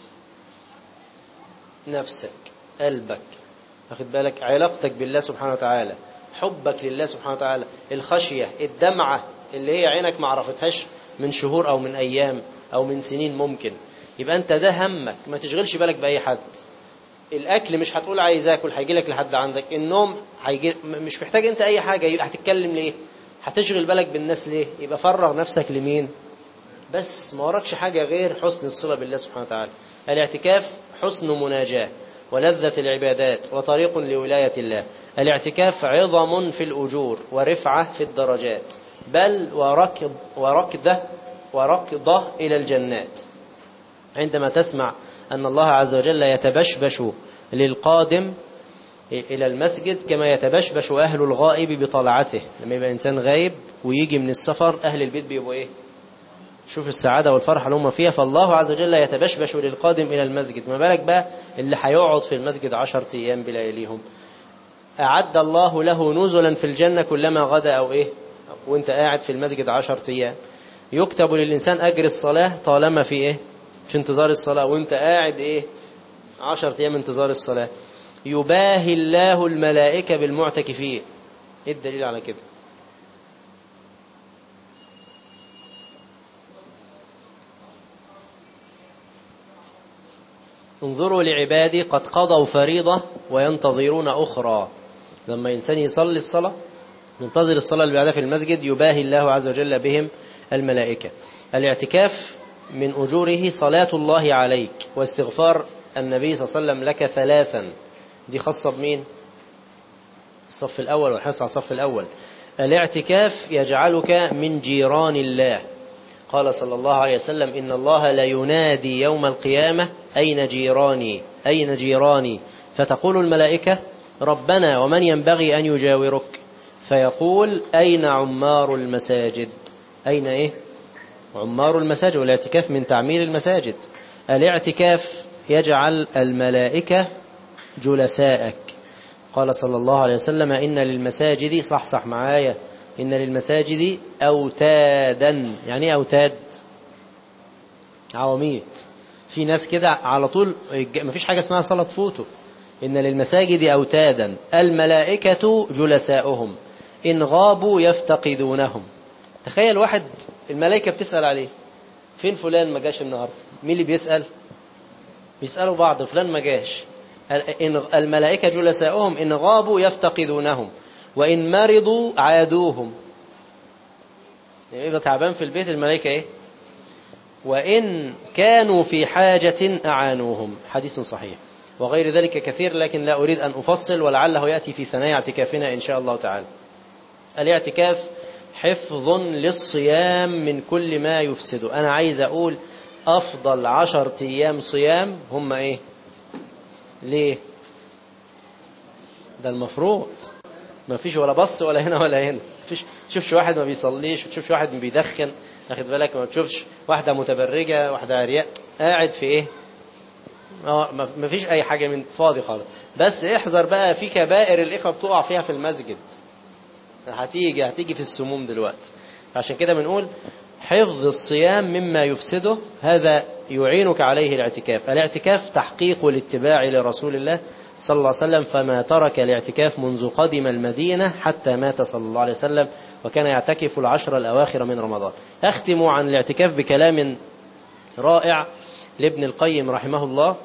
نفسك قلبك واخد بالك علاقتك بالله سبحانه وتعالى حبك لله سبحانه وتعالى الخشية الدمعة اللي هي عينك ما عرفتهاش من شهور أو من أيام أو من سنين ممكن يبقى أنت ده همك ما تشغلش بالك بأي حد الأكل مش هتقول عايز أكل هيجي لك لحد عندك النوم هيجي مش محتاج أنت أي حاجة يبقى هتتكلم ليه هتشغل بالك بالناس ليه يبقى فرغ نفسك لمين بس ما وراكش حاجة غير حسن الصلة بالله سبحانه وتعالى الاعتكاف حسن مناجاة ولذة العبادات وطريق لولاية الله الاعتكاف عظم في الأجور ورفعة في الدرجات بل وركض وركضة وركضة إلى الجنات عندما تسمع أن الله عز وجل يتبشبش للقادم إلى المسجد كما يتبشبش أهل الغائب بطلعته لما يبقى إنسان غايب ويجي من السفر أهل البيت بيبقوا إيه شوف السعادة والفرحة اللي هم فيها فالله عز وجل يتبشبش للقادم إلى المسجد ما بالك بقى اللي هيقعد في المسجد عشرة أيام بلياليهم أعد الله له نزلا في الجنة كلما غدا أو إيه وانت قاعد في المسجد عشرة أيام يكتب للإنسان أجر الصلاة طالما في إيه في انتظار الصلاة وانت قاعد إيه عشرة أيام انتظار الصلاة يباهي الله الملائكة بالمعتكفين إيه الدليل على كده انظروا لعبادي قد قضوا فريضة وينتظرون أخرى لما إنسان يصلي الصلاة ينتظر الصلاة اللي بعدها في المسجد يباهي الله عز وجل بهم الملائكة الاعتكاف من أجوره صلاة الله عليك واستغفار النبي صلى الله عليه وسلم لك ثلاثا دي خاصة بمين الصف الأول والحرص على الصف الأول الاعتكاف يجعلك من جيران الله قال صلى الله عليه وسلم إن الله لا ينادي يوم القيامة أين جيراني أين جيراني فتقول الملائكة ربنا ومن ينبغي أن يجاورك فيقول أين عمار المساجد أين إيه عمار المساجد والاعتكاف من تعمير المساجد الاعتكاف يجعل الملائكة جلساءك قال صلى الله عليه وسلم إن للمساجد صحصح معايا إن للمساجد أوتادا يعني إيه أوتاد عواميد في ناس كده على طول ما فيش حاجة اسمها صلاة فوتو إن للمساجد أوتادا الملائكة جلساؤهم إن غابوا يفتقدونهم تخيل واحد الملائكة بتسأل عليه فين فلان ما جاش النهاردة مين اللي بيسأل بيسألوا بعض فلان ما جاش إن الملائكة جلساؤهم إن غابوا يفتقدونهم وإن مرضوا عادوهم يعني يبقى تعبان في البيت الملائكة إيه وإن كانوا في حاجة أعانوهم حديث صحيح وغير ذلك كثير لكن لا أريد أن أفصل ولعله يأتي في ثنايا اعتكافنا إن شاء الله تعالى الاعتكاف حفظ للصيام من كل ما يفسده أنا عايز أقول أفضل عشر أيام صيام هم إيه ليه ده المفروض ما فيش ولا بص ولا هنا ولا هنا فيش تشوفش واحد ما بيصليش وتشوفش واحد بيدخن واخد بالك ما تشوفش واحدة متبرجة واحدة عرياء قاعد في ايه اه ما فيش اي حاجة من فاضي خالص بس احذر بقى في كبائر الاخوة بتقع فيها في المسجد هتيجي هتيجي في السموم دلوقتي عشان كده بنقول حفظ الصيام مما يفسده هذا يعينك عليه الاعتكاف الاعتكاف تحقيق الاتباع لرسول الله صلى الله عليه وسلم فما ترك الاعتكاف منذ قدم المدينة حتى مات صلى الله عليه وسلم وكان يعتكف العشر الأواخر من رمضان أختم عن الاعتكاف بكلام رائع لابن القيم رحمه الله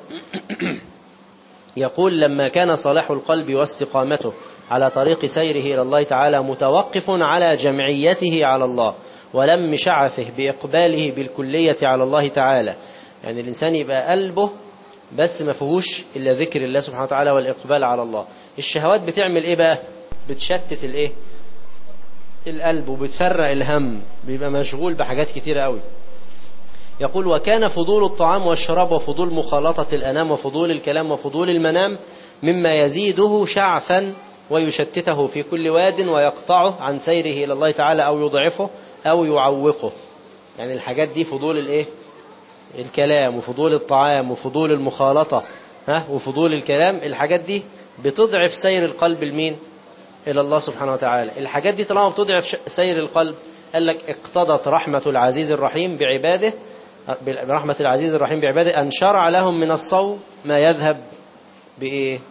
يقول لما كان صلاح القلب واستقامته على طريق سيره إلى الله تعالى متوقف على جمعيته على الله ولم شعثه بإقباله بالكلية على الله تعالى يعني الإنسان يبقى قلبه بس ما فيهوش إلا ذكر الله سبحانه وتعالى والإقبال على الله الشهوات بتعمل إيه بقى بتشتت الإيه القلب وبتفرق الهم بيبقى مشغول بحاجات كتيرة قوي يقول وكان فضول الطعام والشراب وفضول مخالطة الأنام وفضول الكلام وفضول المنام مما يزيده شعثا ويشتته في كل واد ويقطعه عن سيره إلى الله تعالى أو يضعفه أو يعوقه يعني الحاجات دي فضول الإيه الكلام وفضول الطعام وفضول المخالطة ها وفضول الكلام الحاجات دي بتضعف سير القلب المين إلى الله سبحانه وتعالى الحاجات دي طالما بتضعف سير القلب قال لك اقتضت رحمة العزيز الرحيم بعباده برحمة العزيز الرحيم بعباده أن شرع لهم من الصوم ما يذهب بإيه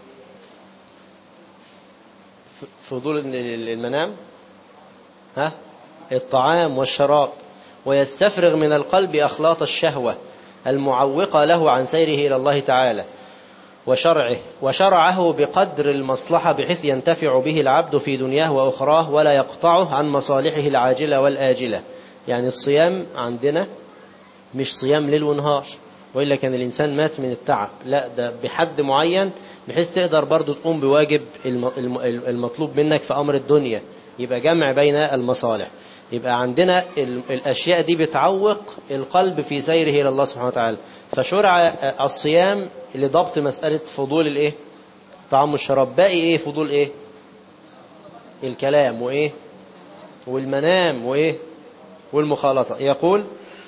فضول المنام ها الطعام والشراب ويستفرغ من القلب أخلاط الشهوة المعوقة له عن سيره إلى الله تعالى وشرعه وشرعه بقدر المصلحة بحيث ينتفع به العبد في دنياه وأخراه ولا يقطعه عن مصالحه العاجلة والآجلة يعني الصيام عندنا مش صيام ليل ونهار وإلا كان الإنسان مات من التعب لا ده بحد معين بحيث تقدر برضو تقوم بواجب المطلوب منك في أمر الدنيا يبقى جمع بين المصالح يبقى عندنا الأشياء دي بتعوق القلب في سيره إلى الله سبحانه وتعالى فشرع الصيام لضبط مسألة فضول الإيه طعام الشراب باقي إيه فضول إيه الكلام وإيه والمنام وإيه والمخالطة يقول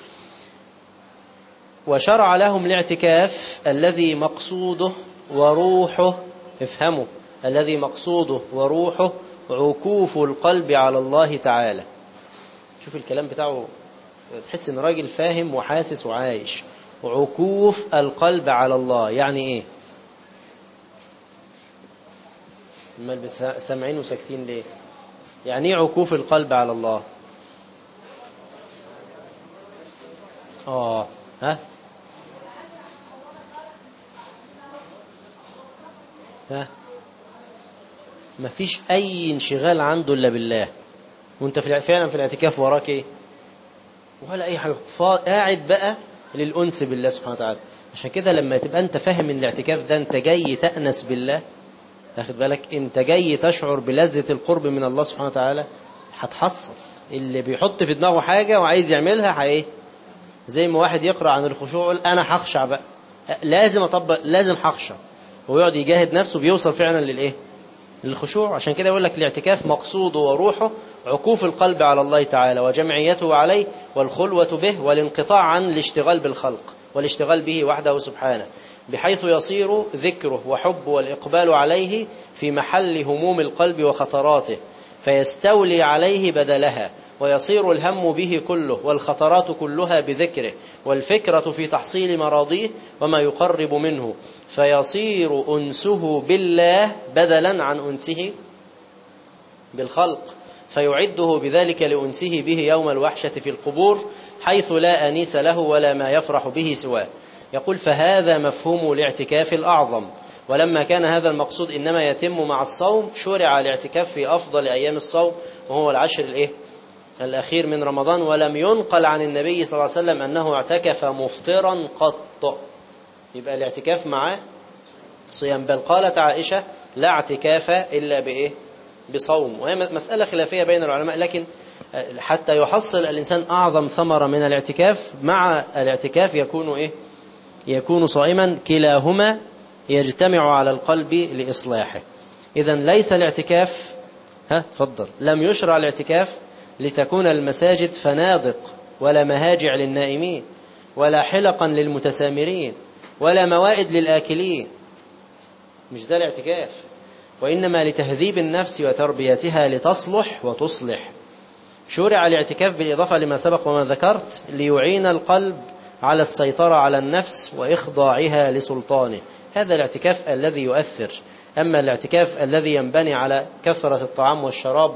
وشرع لهم الاعتكاف الذي مقصوده وروحه افهموا الذي مقصوده وروحه عكوف القلب على الله تعالى شوف الكلام بتاعه تحس ان راجل فاهم وحاسس وعايش عكوف القلب على الله يعني ايه امال سامعين وساكتين ليه يعني ايه عكوف القلب على الله اه ها ها مفيش اي انشغال عنده الا بالله وانت فعلا في الاعتكاف وراك ايه ولا اي حاجه قاعد بقى للانس بالله سبحانه وتعالى عشان كده لما تبقى انت فاهم ان الاعتكاف ده انت جاي تأنس بالله واخد بالك انت جاي تشعر بلذة القرب من الله سبحانه وتعالى هتحصل اللي بيحط في دماغه حاجة وعايز يعملها ايه زي ما واحد يقرأ عن الخشوع يقول انا هخشع بقى لازم اطبق لازم هخشع ويقعد يجاهد نفسه بيوصل فعلا للإيه للخشوع عشان كده يقول لك الاعتكاف مقصوده وروحه عكوف القلب على الله تعالى وجمعيته عليه والخلوة به والانقطاع عن الاشتغال بالخلق والاشتغال به وحده سبحانه بحيث يصير ذكره وحب والإقبال عليه في محل هموم القلب وخطراته فيستولي عليه بدلها ويصير الهم به كله والخطرات كلها بذكره والفكرة في تحصيل مراضيه وما يقرب منه فيصير أنسه بالله بدلا عن أنسه بالخلق فيعده بذلك لأنسه به يوم الوحشة في القبور حيث لا أنيس له ولا ما يفرح به سواه يقول فهذا مفهوم الاعتكاف الأعظم ولما كان هذا المقصود إنما يتم مع الصوم شرع الاعتكاف في أفضل أيام الصوم وهو العشر الإيه؟ الأخير من رمضان ولم ينقل عن النبي صلى الله عليه وسلم أنه اعتكف مفطرا قط يبقى الاعتكاف معاه صيام بل قالت عائشة لا اعتكاف إلا بإيه بصوم وهي مسألة خلافية بين العلماء لكن حتى يحصل الإنسان أعظم ثمرة من الاعتكاف مع الاعتكاف يكون إيه يكون صائما كلاهما يجتمع على القلب لإصلاحه إذا ليس الاعتكاف ها تفضل لم يشرع الاعتكاف لتكون المساجد فنادق ولا مهاجع للنائمين ولا حلقا للمتسامرين ولا موائد للآكلين مش ده الاعتكاف وإنما لتهذيب النفس وتربيتها لتصلح وتصلح شرع الاعتكاف بالإضافة لما سبق وما ذكرت ليعين القلب على السيطرة على النفس وإخضاعها لسلطانه هذا الاعتكاف الذي يؤثر أما الاعتكاف الذي ينبني على كثرة الطعام والشراب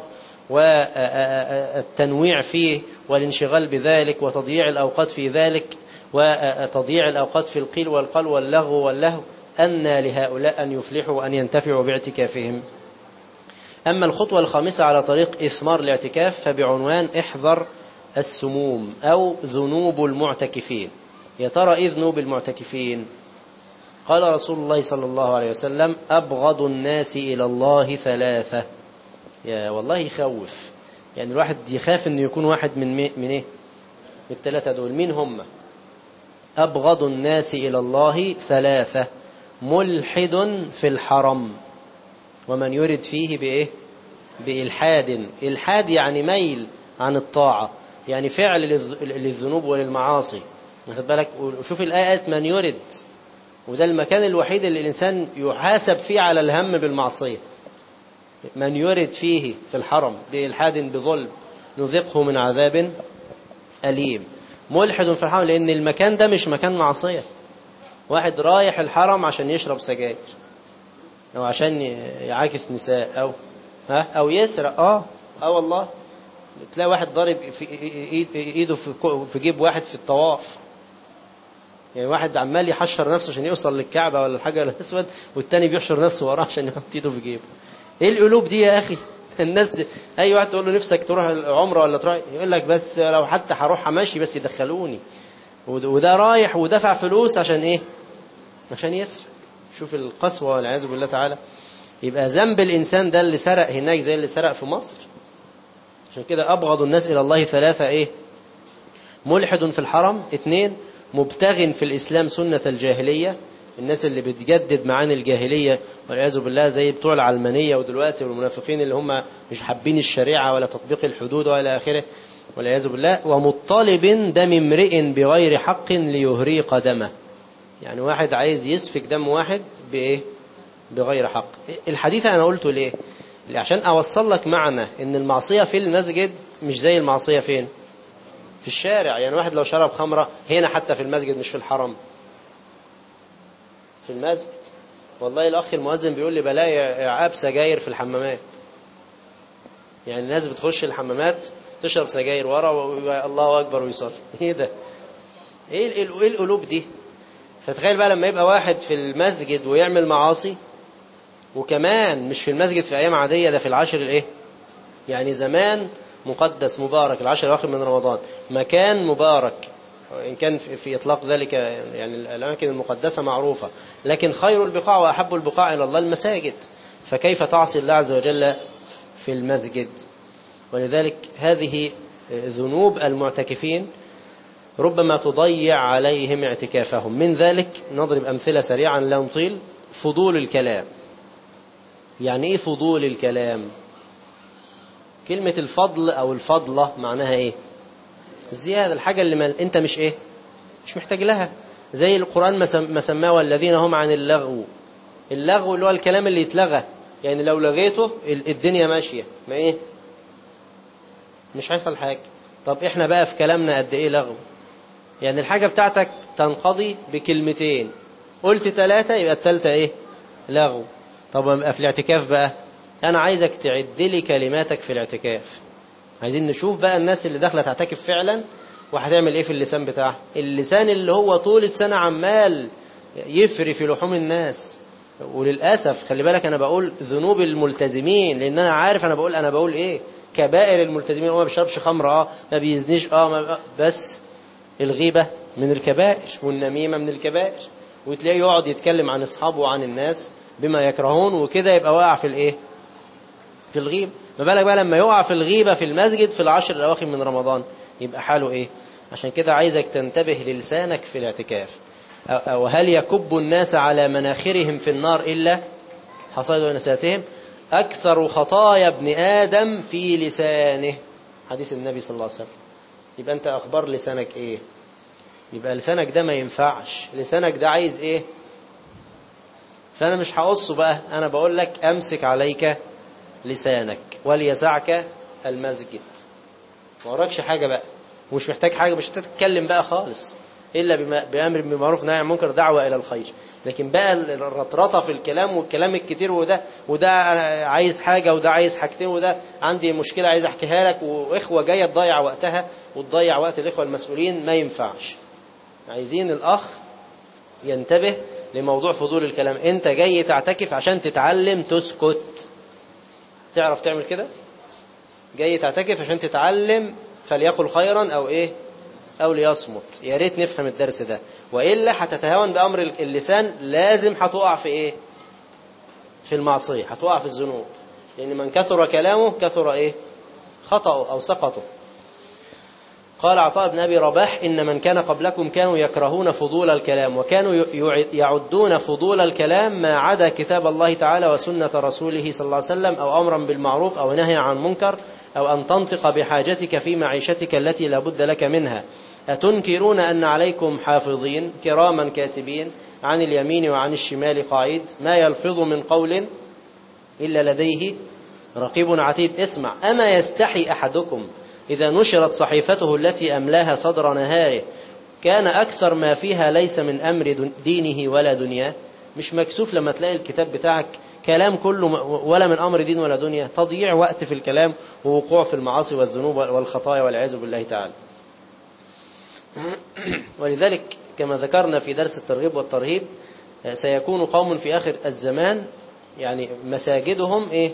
والتنويع فيه والانشغال بذلك وتضييع الأوقات في ذلك وتضييع الأوقات في القيل والقل واللغو واللهو أن لهؤلاء أن يفلحوا وأن ينتفعوا باعتكافهم أما الخطوة الخامسة على طريق إثمار الاعتكاف فبعنوان احذر السموم أو ذنوب المعتكفين يا ترى إيه ذنوب المعتكفين قال رسول الله صلى الله عليه وسلم أبغض الناس إلى الله ثلاثة يا والله يخوف يعني الواحد يخاف أنه يكون واحد من مي من إيه من الثلاثة دول مين هم أبغض الناس إلى الله ثلاثة ملحد في الحرم ومن يرد فيه بإيه بإلحاد إلحاد يعني ميل عن الطاعة يعني فعل للذنوب وللمعاصي واخد بالك وشوف الآيات من يرد وده المكان الوحيد اللي الإنسان يحاسب فيه على الهم بالمعصية من يرد فيه في الحرم بإلحاد بظلم نذقه من عذاب أليم ملحد في الحرم لأن المكان ده مش مكان معصية واحد رايح الحرم عشان يشرب سجاير أو عشان يعاكس نساء أو ها أو يسرق آه آه والله تلاقي واحد ضارب في ايده في جيب واحد في الطواف يعني واحد عمال يحشر نفسه عشان يوصل للكعبة ولا الحجر الأسود والتاني بيحشر نفسه وراه عشان يحط ايده في جيبه ايه القلوب دي يا أخي الناس دي أي واحد تقول له نفسك تروح عمرة ولا تروح يقول لك بس لو حتى هروح ماشي بس يدخلوني وده رايح ودفع فلوس عشان ايه عشان يسرق شوف القسوة والعياذ بالله تعالى يبقى ذنب الإنسان ده اللي سرق هناك زي اللي سرق في مصر عشان كده أبغض الناس إلى الله ثلاثة إيه ملحد في الحرم اثنين مبتغ في الإسلام سنة الجاهلية الناس اللي بتجدد معاني الجاهلية والعياذ بالله زي بتوع العلمانية ودلوقتي والمنافقين اللي هم مش حابين الشريعة ولا تطبيق الحدود وإلى آخره والعياذ بالله ومطالب دم امرئ بغير حق ليهريق دمه يعني واحد عايز يسفك دم واحد بإيه بغير حق الحديث أنا قلته ليه عشان أوصل لك معنى إن المعصية في المسجد مش زي المعصية فين في الشارع يعني واحد لو شرب خمرة هنا حتى في المسجد مش في الحرم في المسجد والله الأخ المؤذن بيقول لي بلاقي عاب سجاير في الحمامات يعني الناس بتخش الحمامات تشرب سجاير ورا والله أكبر ويصلي ايه ده ايه ايه القلوب دي فتخيل بقى لما يبقى واحد في المسجد ويعمل معاصي وكمان مش في المسجد في أيام عادية ده في العشر الإيه يعني زمان مقدس مبارك العشر الأواخر من رمضان مكان مبارك إن كان في إطلاق ذلك يعني الأماكن المقدسة معروفة لكن خير البقاع وأحب البقاع إلى الله المساجد فكيف تعصي الله عز وجل في المسجد ولذلك هذه ذنوب المعتكفين ربما تضيع عليهم اعتكافهم من ذلك نضرب أمثلة سريعا لا نطيل فضول الكلام يعني إيه فضول الكلام كلمة الفضل أو الفضلة معناها إيه الزيادة الحاجة اللي ما أنت مش إيه مش محتاج لها زي القرآن ما سماه والذين هم عن اللغو اللغو اللي هو الكلام اللي يتلغى يعني لو لغيته الدنيا ماشية ما إيه مش هيحصل حاجة طب إحنا بقى في كلامنا قد إيه لغو يعني الحاجة بتاعتك تنقضي بكلمتين قلت ثلاثة يبقى الثالثة إيه لغو طب في الاعتكاف بقى أنا عايزك تعد لي كلماتك في الاعتكاف عايزين نشوف بقى الناس اللي داخلة تعتكف فعلا وهتعمل إيه في اللسان بتاعها اللسان اللي هو طول السنة عمال يفري في لحوم الناس وللأسف خلي بالك أنا بقول ذنوب الملتزمين لأن أنا عارف أنا بقول أنا بقول إيه كبائر الملتزمين هو ما بيشربش خمر اه ما بيزنيش اه ما بس الغيبة من الكبائر والنميمة من الكبائر وتلاقيه يقعد يتكلم عن أصحابه وعن الناس بما يكرهون وكده يبقى واقع في الإيه في الغيبة ما بالك بقى لما يقع في الغيبة في المسجد في العشر الأواخر من رمضان يبقى حاله إيه عشان كده عايزك تنتبه للسانك في الاعتكاف أو هل يكب الناس على مناخرهم في النار إلا حصائد ونساتهم أكثر خطايا ابن آدم في لسانه حديث النبي صلى الله عليه وسلم يبقى أنت أخبار لسانك إيه يبقى لسانك ده ما ينفعش لسانك ده عايز إيه فأنا مش هقصه بقى أنا بقول لك أمسك عليك لسانك وليسعك المسجد ما وراكش حاجة بقى ومش محتاج حاجة مش هتتكلم بقى خالص إلا بأمر بالمعروف نهي عن المنكر دعوة إلى الخير لكن بقى الرطرطة في الكلام والكلام الكتير وده وده عايز حاجة وده عايز حاجتين وده عندي مشكلة عايز أحكيها لك وإخوة جاية تضيع وقتها وتضيع وقت الإخوة المسؤولين ما ينفعش عايزين الأخ ينتبه لموضوع فضول الكلام أنت جاي تعتكف عشان تتعلم تسكت تعرف تعمل كده جاي تعتكف عشان تتعلم فليقل خيرا أو إيه أو ليصمت يا ريت نفهم الدرس ده وإلا هتتهاون بأمر اللسان لازم هتقع في إيه في المعصية هتقع في الذنوب لأن من كثر كلامه كثر إيه خطأه أو سقطه قال عطاء بن أبي رباح إن من كان قبلكم كانوا يكرهون فضول الكلام وكانوا يعدون فضول الكلام ما عدا كتاب الله تعالى وسنة رسوله صلى الله عليه وسلم أو أمرا بالمعروف أو نهي عن منكر أو أن تنطق بحاجتك في معيشتك التي لا بد لك منها أتنكرون أن عليكم حافظين كراما كاتبين عن اليمين وعن الشمال قاعد ما يلفظ من قول إلا لديه رقيب عتيد اسمع أما يستحي أحدكم إذا نشرت صحيفته التي أملاها صدر نهاره كان أكثر ما فيها ليس من أمر دينه ولا دنياه مش مكسوف لما تلاقي الكتاب بتاعك كلام كله ولا من أمر دين ولا دنيا تضييع وقت في الكلام ووقوع في المعاصي والذنوب والخطايا والعياذ بالله تعالى ولذلك كما ذكرنا في درس الترغيب والترهيب سيكون قوم في آخر الزمان يعني مساجدهم إيه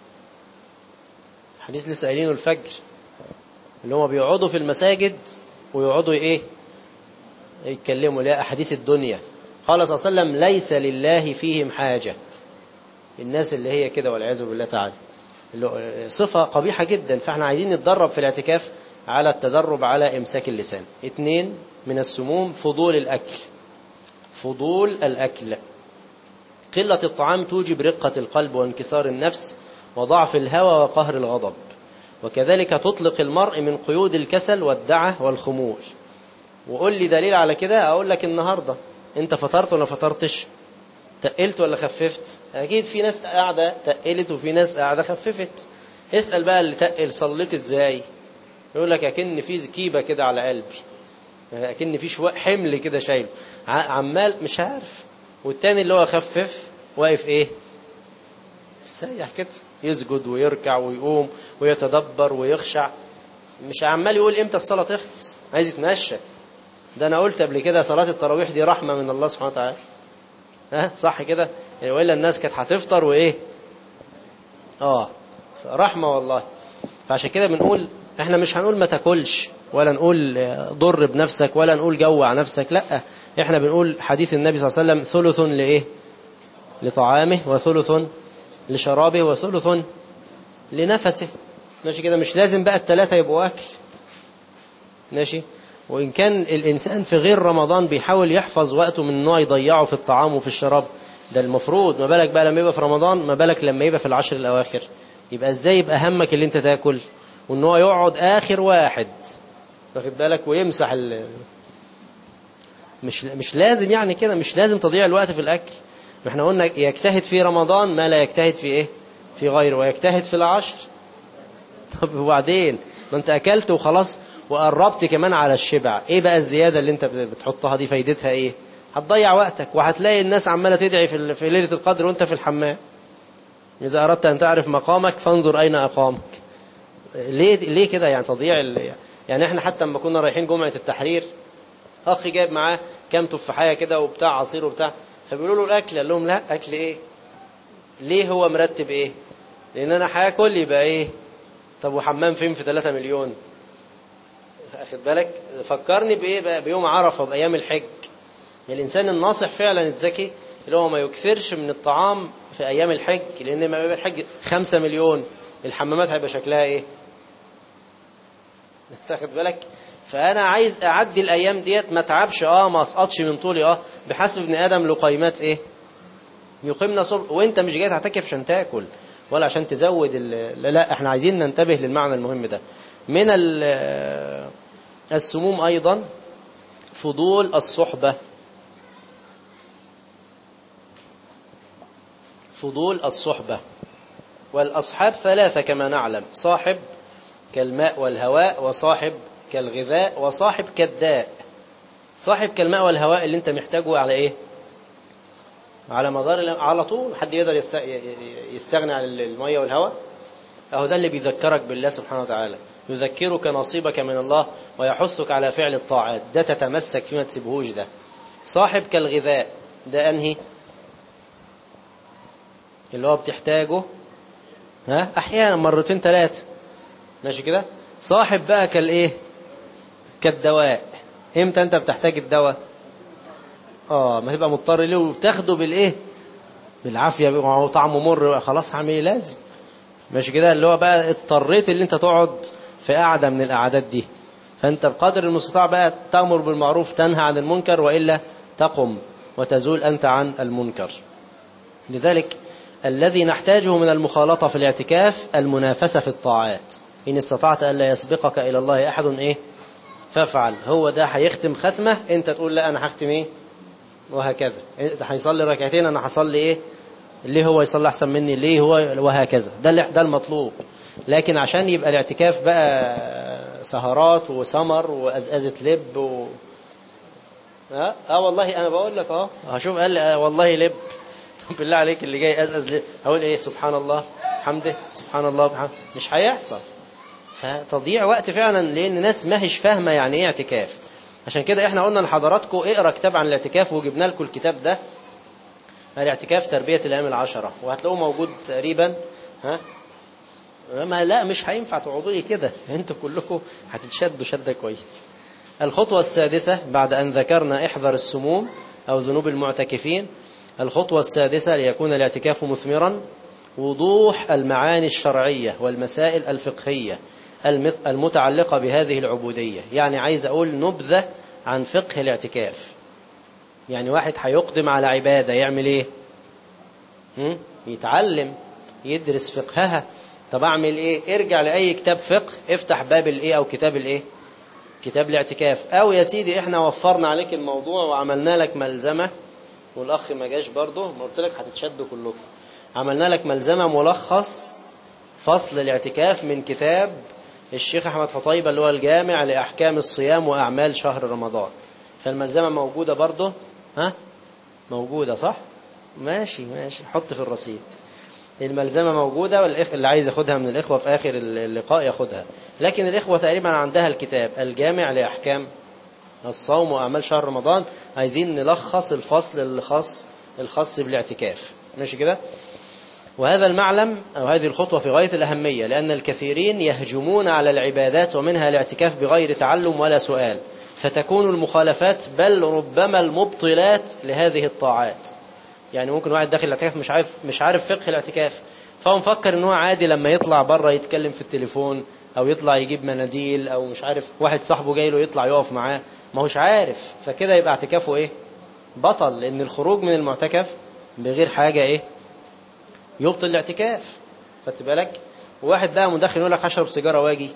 حديث لسه قايلينه الفجر اللي هم بيقعدوا في المساجد ويقعدوا إيه يتكلموا لا أحاديث الدنيا قال صلى الله عليه وسلم ليس لله فيهم حاجة الناس اللي هي كده والعياذ بالله تعالى صفة قبيحة جدا فاحنا عايزين نتدرب في الاعتكاف على التدرب على إمساك اللسان اثنين من السموم فضول الأكل فضول الأكل قلة الطعام توجب رقة القلب وانكسار النفس وضعف الهوى وقهر الغضب وكذلك تطلق المرء من قيود الكسل والدعة والخمول وقول لي دليل على كده أقول لك النهاردة أنت فطرت ولا فطرتش تقلت ولا خففت أكيد في ناس قاعدة تقلت وفي ناس قاعدة خففت اسأل بقى اللي تقل صليت ازاي يقول لك أكن في زكيبة كده على قلبي أكن في شوية حمل كده شايله عمال مش عارف والتاني اللي هو خفف واقف ايه سايح كده يسجد ويركع ويقوم ويتدبر ويخشع مش عمال يقول امتى الصلاة تخلص عايز يتمشى ده انا قلت قبل كده صلاة التراويح دي رحمة من الله سبحانه وتعالى ها صح كده يعني وإلا الناس كانت هتفطر وإيه آه رحمة والله فعشان كده بنقول احنا مش هنقول ما تاكلش ولا نقول ضر بنفسك ولا نقول جوع نفسك لا احنا بنقول حديث النبي صلى الله عليه وسلم ثلث لإيه لطعامه وثلث لشرابه وثلث لنفسه ماشي كده مش لازم بقى الثلاثة يبقوا أكل ماشي وإن كان الإنسان في غير رمضان بيحاول يحفظ وقته من أنه يضيعه في الطعام وفي الشراب ده المفروض ما بالك بقى لما يبقى في رمضان ما بالك لما يبقى في العشر الأواخر يبقى إزاي يبقى همك اللي أنت تاكل وأن هو يقعد آخر واحد واخد بالك ويمسح ال... مش مش لازم يعني كده مش لازم تضيع الوقت في الأكل احنا قلنا يجتهد في رمضان ما لا يجتهد في إيه في غيره ويجتهد في العشر طب وبعدين ما انت أكلت وخلاص وقربت كمان على الشبع ايه بقى الزيادة اللي انت بتحطها دي فايدتها ايه هتضيع وقتك وهتلاقي الناس عمالة تدعي في في ليلة القدر وانت في الحمام إذا أردت أن تعرف مقامك فانظر أين أقامك ليه ليه كده يعني تضييع ال... يعني احنا حتى لما كنا رايحين جمعة التحرير أخي جايب معاه كام تفاحية كده وبتاع عصير وبتاع فبيقولوا له الأكل قال لهم لا أكل إيه ليه هو مرتب إيه لأن أنا هاكل يبقى إيه طب وحمام فين في 3 مليون أخد بالك فكرني بإيه بقى بيوم عرفة بأيام الحج الإنسان الناصح فعلا الذكي اللي هو ما يكثرش من الطعام في أيام الحج لأن ما يبقى الحج خمسة مليون الحمامات هيبقى شكلها إيه تاخد بالك فأنا عايز أعدي الأيام ديت ما تعبش آه ما أسقطش من طولي آه بحسب ابن آدم لقيمات إيه يقيمنا صبح وانت مش جاي تعتكف عشان تاكل ولا عشان تزود لا, لا احنا عايزين ننتبه للمعنى المهم ده من السموم أيضا فضول الصحبة فضول الصحبة والأصحاب ثلاثة كما نعلم صاحب كالماء والهواء وصاحب كالغذاء وصاحب كالداء صاحب كالماء والهواء اللي انت محتاجه على ايه على مدار على طول حد يقدر يستغني عن المية والهواء اهو ده اللي بيذكرك بالله سبحانه وتعالى يذكرك نصيبك من الله ويحثك على فعل الطاعات ده تتمسك فيه ما تسيبهوش ده صاحب كالغذاء ده انهي اللي هو بتحتاجه ها احيانا مرتين ثلاثه ماشي كده صاحب بقى كالايه كالدواء امتى انت بتحتاج الدواء اه ما تبقى مضطر ليه وبتاخده بالايه بالعافيه هو طعمه مر خلاص هعمل ايه لازم ماشي كده اللي هو بقى اضطريت اللي انت تقعد في قعده من القعدات دي فانت بقدر المستطاع بقى تأمر بالمعروف تنهى عن المنكر والا تقم وتزول انت عن المنكر لذلك الذي نحتاجه من المخالطة في الاعتكاف المنافسة في الطاعات إن استطعت ألا يسبقك إلى الله أحد إيه فافعل هو ده هيختم ختمة أنت تقول لا أنا هختم إيه وهكذا أنت هيصلي ركعتين أنا هصلي إيه ليه هو يصلي أحسن مني ليه هو وهكذا ده ده المطلوب لكن عشان يبقى الاعتكاف بقى سهرات وسمر وأزأزة لب و... اه, آه والله أنا بقول لك اه هشوف قال لي آه والله لب طب بالله عليك اللي جاي أزأز ليه هقول ايه سبحان الله حمده سبحان الله بحمده مش هيحصل فتضيع وقت فعلا لان ناس ما هيش فاهمه يعني ايه اعتكاف عشان كده احنا قلنا لحضراتكم اقرا كتاب عن الاعتكاف وجبنا لكم الكتاب ده الاعتكاف تربيه الايام العشره وهتلاقوه موجود تقريبا ها ما لا مش هينفع تقعدوا لي كده انتوا كلكم هتتشدوا شده كويس الخطوه السادسه بعد ان ذكرنا احذر السموم او ذنوب المعتكفين الخطوة السادسة ليكون الاعتكاف مثمرا وضوح المعاني الشرعية والمسائل الفقهية المتعلقة بهذه العبودية يعني عايز أقول نبذة عن فقه الاعتكاف يعني واحد هيقدم على عبادة يعمل ايه يتعلم يدرس فقهها طب اعمل ايه ارجع لأي كتاب فقه افتح باب الايه او كتاب الايه كتاب الاعتكاف او يا سيدي احنا وفرنا عليك الموضوع وعملنا لك ملزمة والاخ ما جاش برضه ما قلت لك هتتشدوا كلكم عملنا لك ملزمه ملخص فصل الاعتكاف من كتاب الشيخ احمد حطيبه اللي هو الجامع لاحكام الصيام واعمال شهر رمضان فالملزمه موجوده برضه ها موجوده صح ماشي ماشي حط في الرصيد الملزمه موجوده والاخ اللي عايز ياخدها من الاخوه في اخر اللقاء ياخدها لكن الاخوه تقريبا عندها الكتاب الجامع لاحكام الصوم وأعمال شهر رمضان عايزين نلخص الفصل الخاص الخاص بالاعتكاف ماشي كده وهذا المعلم أو هذه الخطوة في غاية الأهمية لأن الكثيرين يهجمون على العبادات ومنها الاعتكاف بغير تعلم ولا سؤال فتكون المخالفات بل ربما المبطلات لهذه الطاعات يعني ممكن واحد داخل الاعتكاف مش عارف مش عارف فقه الاعتكاف فهو مفكر ان هو عادي لما يطلع بره يتكلم في التليفون أو يطلع يجيب مناديل أو مش عارف واحد صاحبه جاي له يطلع يقف معاه ما هوش عارف فكده يبقى اعتكافه إيه بطل لأن الخروج من المعتكف بغير حاجة إيه يبطل الاعتكاف خدت بالك وواحد بقى مدخن يقول لك هشرب سيجارة واجي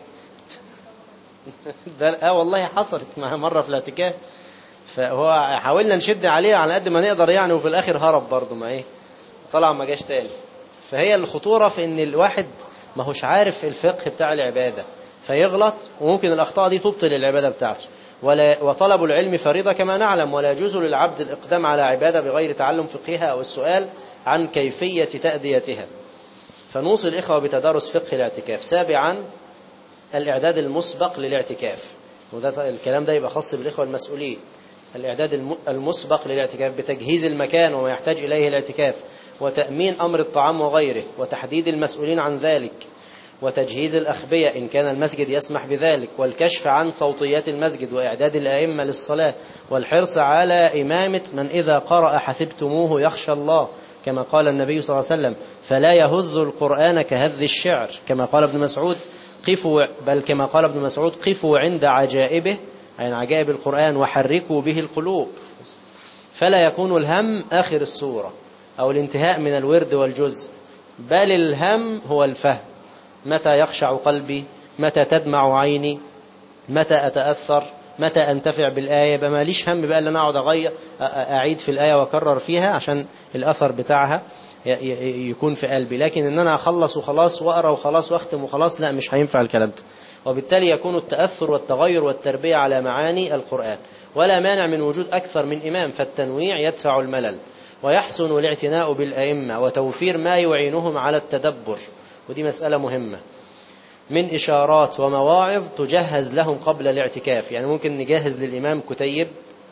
اه والله حصلت معاه مرة في الاعتكاف فهو حاولنا نشد عليه على قد ما نقدر يعني وفي الآخر هرب برضه ما إيه طلع ما جاش تاني فهي الخطورة في ان الواحد ما هوش عارف الفقه بتاع العبادة فيغلط وممكن الأخطاء دي تبطل العبادة بتاعته ولا وطلب العلم فريضة كما نعلم ولا يجوز للعبد الإقدام على عبادة بغير تعلم فقهها أو السؤال عن كيفية تأديتها فنوصي الإخوة بتدارس فقه الاعتكاف سابعا الإعداد المسبق للاعتكاف وده الكلام ده يبقى خاص بالإخوة المسؤولين الإعداد المسبق للاعتكاف بتجهيز المكان وما يحتاج إليه الاعتكاف وتأمين أمر الطعام وغيره وتحديد المسؤولين عن ذلك وتجهيز الأخبية إن كان المسجد يسمح بذلك والكشف عن صوتيات المسجد وإعداد الأئمة للصلاة والحرص على إمامة من إذا قرأ حسبتموه يخشى الله كما قال النبي صلى الله عليه وسلم فلا يهذ القرآن كهذ الشعر كما قال ابن مسعود قفوا بل كما قال ابن مسعود قفوا عند عجائبه يعني عجائب القرآن وحركوا به القلوب فلا يكون الهم آخر السورة أو الانتهاء من الورد والجزء بل الهم هو الفهم متى يخشع قلبي متى تدمع عيني متى أتأثر متى أنتفع بالآية يبقى ما ليش هم بقى اللي أنا أقعد أغير أعيد في الآية وأكرر فيها عشان الأثر بتاعها يكون في قلبي لكن إن أنا أخلص وخلاص وأقرأ وخلاص وأختم وخلاص لا مش هينفع الكلام ده وبالتالي يكون التأثر والتغير والتربية على معاني القرآن ولا مانع من وجود أكثر من إمام فالتنويع يدفع الملل ويحسن الاعتناء بالأئمة وتوفير ما يعينهم على التدبر ودي مسألة مهمة من إشارات ومواعظ تجهز لهم قبل الاعتكاف يعني ممكن نجهز للإمام كتيب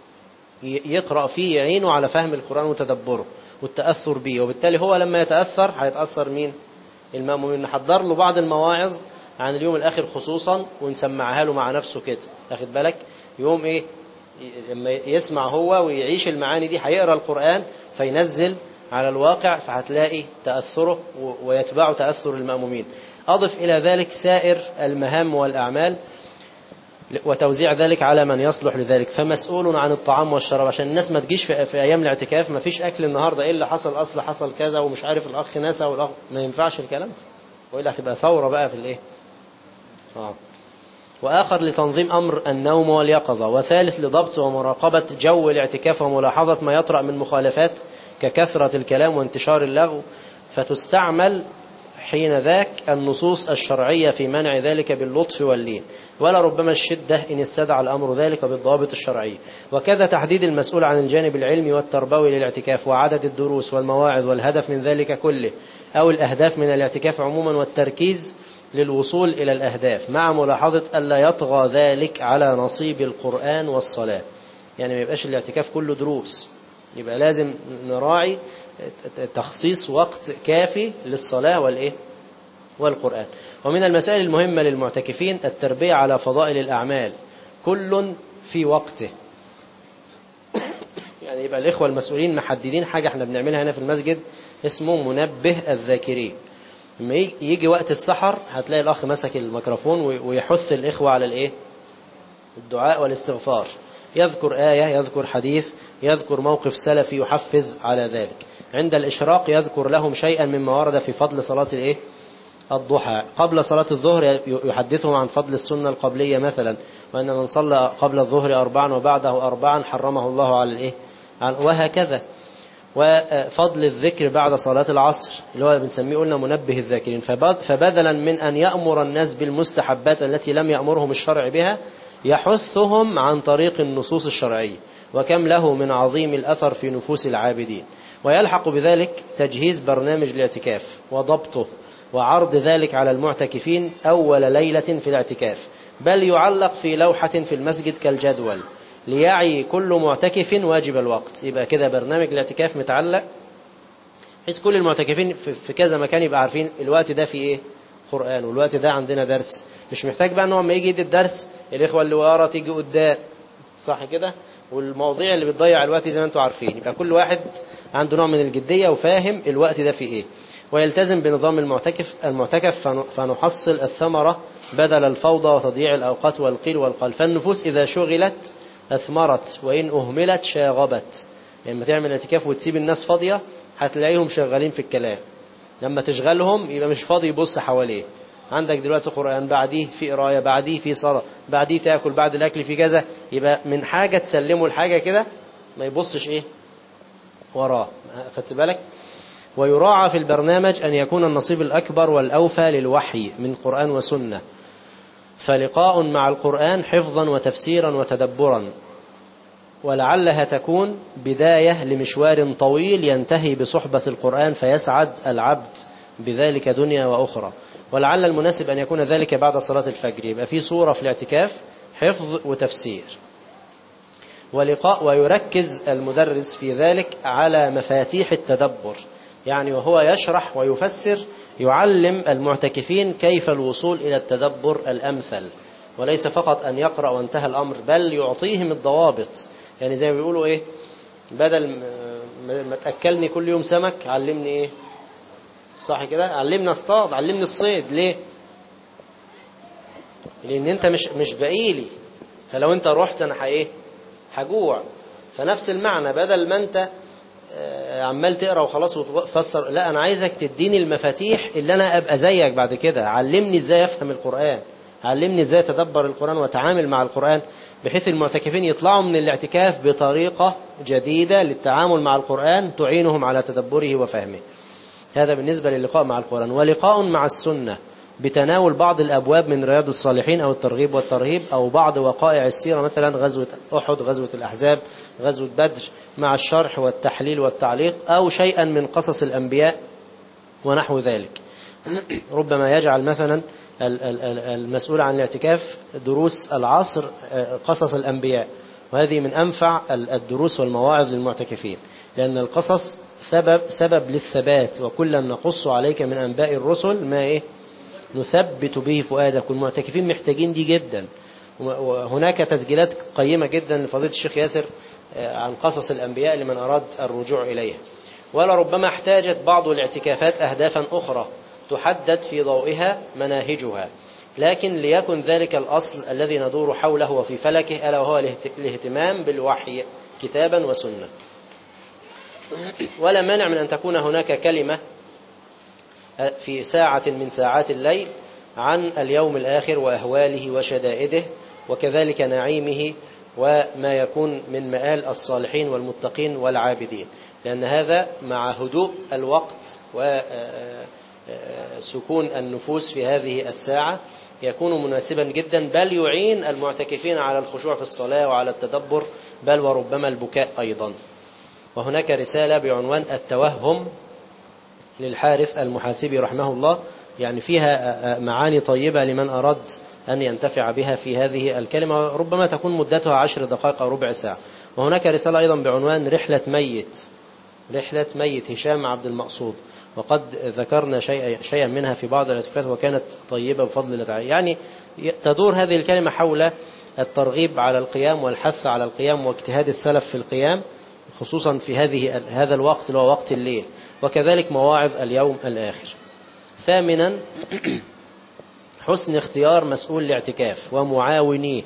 يقرأ فيه يعينه على فهم القرآن وتدبره والتأثر به وبالتالي هو لما يتأثر هيتأثر مين المأمومين نحضر له بعض المواعظ عن اليوم الآخر خصوصا ونسمعها له مع نفسه كده أخد بالك يوم إيه لما يسمع هو ويعيش المعاني دي هيقرأ القرآن فينزل على الواقع فهتلاقي تأثره ويتبع تأثر المأمومين أضف إلى ذلك سائر المهام والأعمال وتوزيع ذلك على من يصلح لذلك فمسؤول عن الطعام والشراب عشان الناس ما تجيش في, في أيام الاعتكاف ما فيش أكل النهاردة إيه اللي حصل أصل حصل كذا ومش عارف الأخ ناسا والأخ ما ينفعش الكلام ده وإلا هتبقى ثورة بقى في الإيه آه. وآخر لتنظيم أمر النوم واليقظة وثالث لضبط ومراقبة جو الاعتكاف وملاحظة ما يطرأ من مخالفات ككثرة الكلام وانتشار اللغو فتستعمل حين ذاك النصوص الشرعية في منع ذلك باللطف واللين ولا ربما الشدة إن استدعى الأمر ذلك بالضوابط الشرعية وكذا تحديد المسؤول عن الجانب العلمي والتربوي للاعتكاف وعدد الدروس والمواعظ والهدف من ذلك كله أو الأهداف من الاعتكاف عموما والتركيز للوصول إلى الأهداف مع ملاحظة ألا يطغى ذلك على نصيب القرآن والصلاة يعني ما يبقاش الاعتكاف كله دروس يبقى لازم نراعي تخصيص وقت كافي للصلاة والإيه والقرآن ومن المسائل المهمة للمعتكفين التربية على فضائل الأعمال كل في وقته يعني يبقى الإخوة المسؤولين محددين حاجة احنا بنعملها هنا في المسجد اسمه منبه الذاكرين لما يجي وقت السحر هتلاقي الأخ مسك الميكروفون ويحث الإخوة على الإيه الدعاء والاستغفار يذكر آية يذكر حديث يذكر موقف سلفي يحفز على ذلك عند الإشراق يذكر لهم شيئا مما ورد في فضل صلاة الإيه الضحى قبل صلاة الظهر يحدثهم عن فضل السنة القبلية مثلا وأن من صلى قبل الظهر أربعا وبعده أربعا حرمه الله على الإيه وهكذا وفضل الذكر بعد صلاة العصر اللي هو بنسميه قلنا منبه الذاكرين فبدلا من أن يأمر الناس بالمستحبات التي لم يأمرهم الشرع بها يحثهم عن طريق النصوص الشرعية وكم له من عظيم الأثر في نفوس العابدين ويلحق بذلك تجهيز برنامج الاعتكاف وضبطه وعرض ذلك على المعتكفين أول ليلة في الاعتكاف بل يعلق في لوحة في المسجد كالجدول ليعي كل معتكف واجب الوقت يبقى كده برنامج الاعتكاف متعلق بحيث كل المعتكفين في كذا مكان يبقى عارفين الوقت ده في ايه قرآن والوقت ده عندنا درس مش محتاج بقى ان هو لما يجي يدي الدرس الاخوه اللي ورا تيجي قدام صح كده والمواضيع اللي بتضيع الوقت زي ما انتم عارفين يبقى كل واحد عنده نوع من الجدية وفاهم الوقت ده في ايه ويلتزم بنظام المعتكف المعتكف فنحصل الثمرة بدل الفوضى وتضييع الأوقات والقيل والقال فالنفوس إذا شغلت أثمرت وإن أهملت شاغبت يعني لما تعمل اعتكاف وتسيب الناس فاضية هتلاقيهم شغالين في الكلام لما تشغلهم يبقى مش فاضي يبص حواليه عندك دلوقتي قرآن بعديه في قراية بعديه في صلاة بعديه تاكل بعد الأكل في كذا يبقى من حاجة تسلمه الحاجة كده ما يبصش إيه وراه خدت بالك ويراعى في البرنامج أن يكون النصيب الأكبر والأوفى للوحي من قرآن وسنة فلقاء مع القرآن حفظا وتفسيرا وتدبرا ولعلها تكون بداية لمشوار طويل ينتهي بصحبة القرآن فيسعد العبد بذلك دنيا وأخرى ولعل المناسب أن يكون ذلك بعد صلاة الفجر يبقى في صورة في الاعتكاف حفظ وتفسير ولقاء ويركز المدرس في ذلك على مفاتيح التدبر يعني وهو يشرح ويفسر يعلم المعتكفين كيف الوصول إلى التدبر الأمثل وليس فقط أن يقرأ وانتهى الأمر بل يعطيهم الضوابط يعني زي ما بيقولوا إيه بدل ما تأكلني كل يوم سمك علمني إيه صح كده علمنا اصطاد علمني الصيد ليه لان انت مش مش بقيلي فلو انت رحت انا ايه هجوع فنفس المعنى بدل ما انت عمال تقرا وخلاص وتفسر لا انا عايزك تديني المفاتيح اللي انا ابقى زيك بعد كده علمني ازاي افهم القران علمني ازاي اتدبر القران واتعامل مع القران بحيث المعتكفين يطلعوا من الاعتكاف بطريقه جديده للتعامل مع القران تعينهم على تدبره وفهمه هذا بالنسبة للقاء مع القرآن ولقاء مع السنة بتناول بعض الأبواب من رياض الصالحين أو الترغيب والترهيب أو بعض وقائع السيرة مثلا غزوة أحد غزوة الأحزاب غزوة بدر مع الشرح والتحليل والتعليق أو شيئا من قصص الأنبياء ونحو ذلك ربما يجعل مثلا المسؤول عن الاعتكاف دروس العصر قصص الأنبياء وهذه من أنفع الدروس والمواعظ للمعتكفين لأن القصص سبب سبب للثبات وكلا نقص عليك من أنباء الرسل ما إيه نثبت به فؤادك والمعتكفين محتاجين دي جدا وهناك تسجيلات قيمة جدا لفضيلة الشيخ ياسر عن قصص الأنبياء لمن أراد الرجوع إليها ولربما احتاجت بعض الاعتكافات أهدافا أخرى تحدد في ضوئها مناهجها لكن ليكن ذلك الأصل الذي ندور حوله وفي فلكه ألا وهو الاهتمام بالوحي كتابا وسنة ولا مانع من أن تكون هناك كلمة في ساعة من ساعات الليل عن اليوم الآخر وأهواله وشدائده وكذلك نعيمه وما يكون من مآل الصالحين والمتقين والعابدين لأن هذا مع هدوء الوقت وسكون النفوس في هذه الساعة يكون مناسبا جدا بل يعين المعتكفين على الخشوع في الصلاة وعلى التدبر بل وربما البكاء أيضا وهناك رسالة بعنوان التوهم للحارث المحاسبي رحمه الله يعني فيها معاني طيبة لمن أراد أن ينتفع بها في هذه الكلمة ربما تكون مدتها عشر دقائق أو ربع ساعة وهناك رسالة أيضا بعنوان رحلة ميت رحلة ميت هشام عبد المقصود وقد ذكرنا شيئا شيئا منها في بعض الاعتكافات وكانت طيبة بفضل الله تعالى يعني تدور هذه الكلمة حول الترغيب على القيام والحث على القيام واجتهاد السلف في القيام خصوصا في هذه هذا الوقت اللي هو وقت الليل وكذلك مواعظ اليوم الآخر ثامنا حسن اختيار مسؤول الاعتكاف ومعاونيه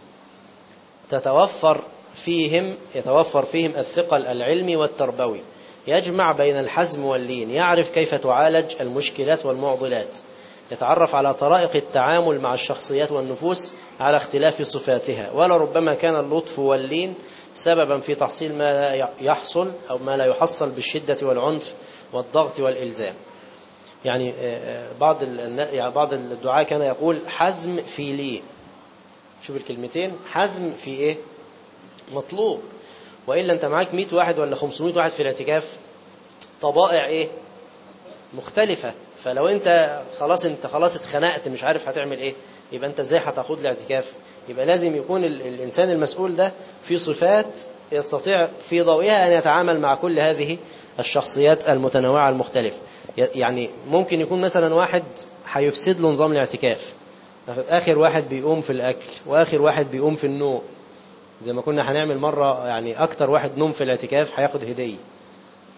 تتوفر فيهم يتوفر فيهم الثقل العلمي والتربوي يجمع بين الحزم واللين يعرف كيف تعالج المشكلات والمعضلات يتعرف على طرائق التعامل مع الشخصيات والنفوس على اختلاف صفاتها ولربما كان اللطف واللين سببا في تحصيل ما لا يحصل أو ما لا يحصل بالشدة والعنف والضغط والإلزام يعني بعض يعني بعض الدعاء كان يقول حزم في لي شوف الكلمتين حزم في ايه مطلوب وإلا أنت معاك 100 واحد ولا 500 واحد في الاعتكاف طبائع ايه مختلفة فلو انت خلاص انت خلاص اتخنقت مش عارف هتعمل ايه يبقى انت ازاي هتقود الاعتكاف يبقى لازم يكون الإنسان المسؤول ده في صفات يستطيع في ضوئها أن يتعامل مع كل هذه الشخصيات المتنوعة المختلفة يعني ممكن يكون مثلا واحد هيفسد له نظام الاعتكاف آخر واحد بيقوم في الأكل وآخر واحد بيقوم في النوم زي ما كنا هنعمل مرة يعني أكتر واحد نوم في الاعتكاف هياخد هدية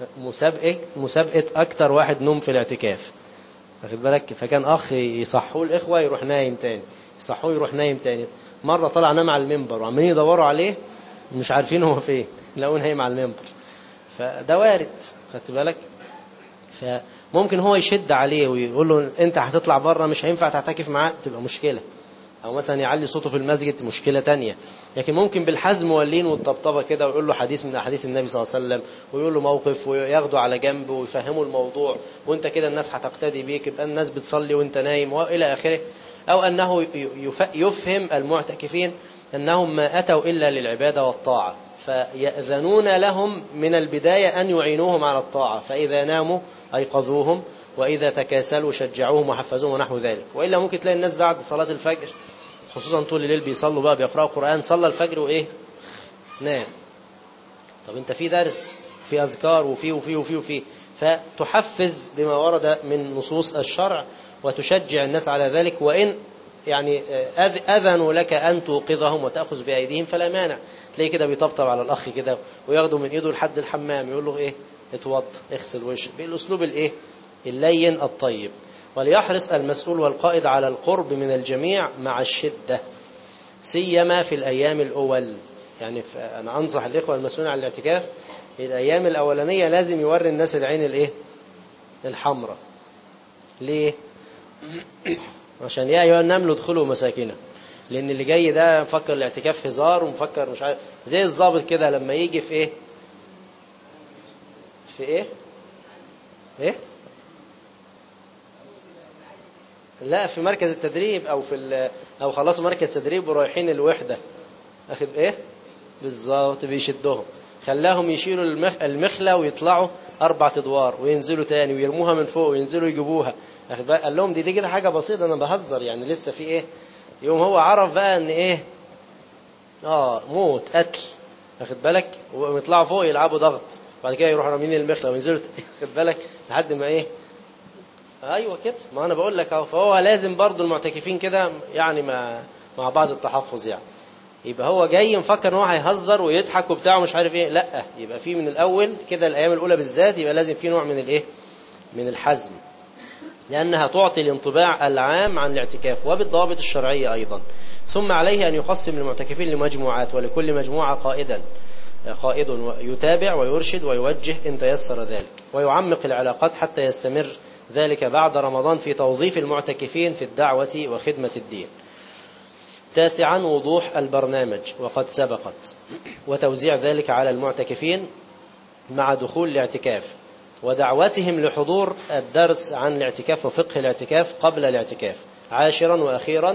مسابقة مسابقة أكتر واحد نوم في الاعتكاف واخد بالك فكان أخ يصحوه الإخوة يروح نايم تاني يصحوه يروح نايم تاني مرة طلع نام على المنبر وعمالين يدوروا عليه مش عارفين هو فين لقوه نايم على المنبر فده وارد خدت بالك فممكن هو يشد عليه ويقول له انت هتطلع بره مش هينفع تعتكف معاه تبقى مشكلة او مثلا يعلي صوته في المسجد مشكلة تانية لكن ممكن بالحزم واللين والطبطبة كده ويقول له حديث من احاديث النبي صلى الله عليه وسلم ويقول له موقف وياخده على جنب ويفهمه الموضوع وانت كده الناس هتقتدي بيك يبقى الناس بتصلي وانت نايم والى اخره او انه يفهم المعتكفين انهم ما اتوا الا للعبادة والطاعة فيأذنون لهم من البداية أن يعينوهم على الطاعة فإذا ناموا أيقظوهم وإذا تكاسلوا شجعوهم وحفزوهم ونحو ذلك وإلا ممكن تلاقي الناس بعد صلاة الفجر خصوصا طول الليل بيصلوا بقى بيقرأوا قرآن صلى الفجر وإيه نام طب أنت في درس في أذكار وفي وفي وفي وفي فتحفز بما ورد من نصوص الشرع وتشجع الناس على ذلك وإن يعني أذنوا لك أن توقظهم وتأخذ بأيديهم فلا مانع تلاقيه كده بيطبطب على الأخ كده وياخده من إيده لحد الحمام يقول له إيه اتوض اغسل وشك بالأسلوب الإيه اللين الطيب وليحرص المسؤول والقائد على القرب من الجميع مع الشدة سيما في الأيام الأول يعني أنا أنصح الإخوة المسؤولين عن الاعتكاف الأيام الأولانية لازم يوري الناس العين الإيه الحمراء ليه عشان يا أيها النمل ادخلوا مساكنه لأن اللي جاي ده مفكر الاعتكاف هزار ومفكر مش عارف زي الضابط كده لما يجي في إيه في إيه إيه لا في مركز التدريب أو في أو خلصوا مركز تدريب ورايحين الوحدة أخذ إيه بالظبط بيشدهم خلاهم يشيلوا المخ... المخلة ويطلعوا أربع أدوار وينزلوا تاني ويرموها من فوق وينزلوا يجيبوها قال لهم دي دي كده حاجة بسيطة أنا بهزر يعني لسه في إيه يوم هو عرف بقى إن إيه آه موت قتل واخد بالك ويطلعوا فوق يلعبوا ضغط بعد كده يروحوا رامين المخلة وينزلوا واخد بالك لحد ما إيه أيوة كده ما أنا بقول لك أهو فهو لازم برضو المعتكفين كده يعني مع مع بعض التحفظ يعني يبقى هو جاي مفكر ان هو هيهزر ويضحك وبتاع مش عارف ايه لا يبقى في من الاول كده الايام الاولى بالذات يبقى لازم في نوع من الايه من الحزم لانها تعطي الانطباع العام عن الاعتكاف وبالضوابط الشرعيه ايضا ثم عليه ان يقسم المعتكفين لمجموعات ولكل مجموعه قائدا قائد يتابع ويرشد ويوجه ان تيسر ذلك ويعمق العلاقات حتى يستمر ذلك بعد رمضان في توظيف المعتكفين في الدعوه وخدمه الدين تاسعا وضوح البرنامج وقد سبقت وتوزيع ذلك على المعتكفين مع دخول الاعتكاف ودعوتهم لحضور الدرس عن الاعتكاف وفقه الاعتكاف قبل الاعتكاف عاشرا وأخيرا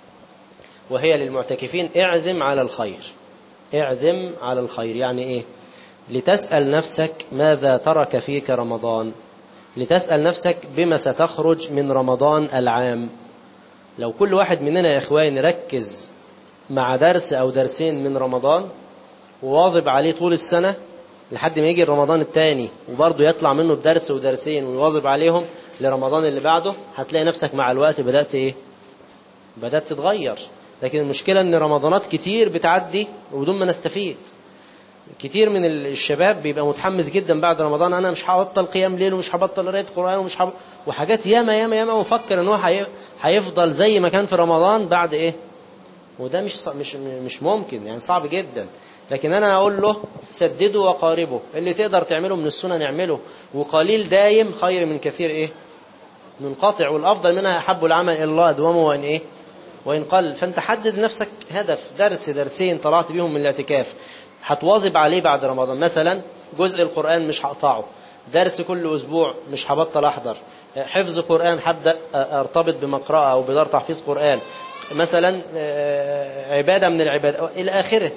وهي للمعتكفين اعزم على الخير اعزم على الخير يعني ايه لتسأل نفسك ماذا ترك فيك رمضان لتسأل نفسك بما ستخرج من رمضان العام لو كل واحد مننا يا إخوان ركز مع درس أو درسين من رمضان وواظب عليه طول السنة لحد ما يجي رمضان التاني وبرضه يطلع منه بدرس ودرسين ويواظب عليهم لرمضان اللي بعده هتلاقي نفسك مع الوقت بدأت إيه بدأت تتغير لكن المشكلة أن رمضانات كتير بتعدي وبدون ما نستفيد كتير من الشباب بيبقى متحمس جدا بعد رمضان انا مش هبطل قيام ليل ومش هبطل قراءه قران ومش هب... وحاجات ياما ياما ياما ومفكر ان هو هي... هيفضل زي ما كان في رمضان بعد ايه وده مش مش مش ممكن يعني صعب جدا لكن انا اقول له سدده وقاربه اللي تقدر تعمله من السنن اعمله وقليل دايم خير من كثير ايه منقطع والافضل منها احب العمل الى الله ادومه وان ايه وان قل فانت حدد لنفسك هدف درس درسين طلعت بيهم من الاعتكاف هتواظب عليه بعد رمضان مثلا جزء القرآن مش هقطعه درس كل أسبوع مش هبطل أحضر حفظ قرآن هبدأ أرتبط بمقرأة أو بدار تحفيظ قرآن مثلا عبادة من العبادة إلى آخره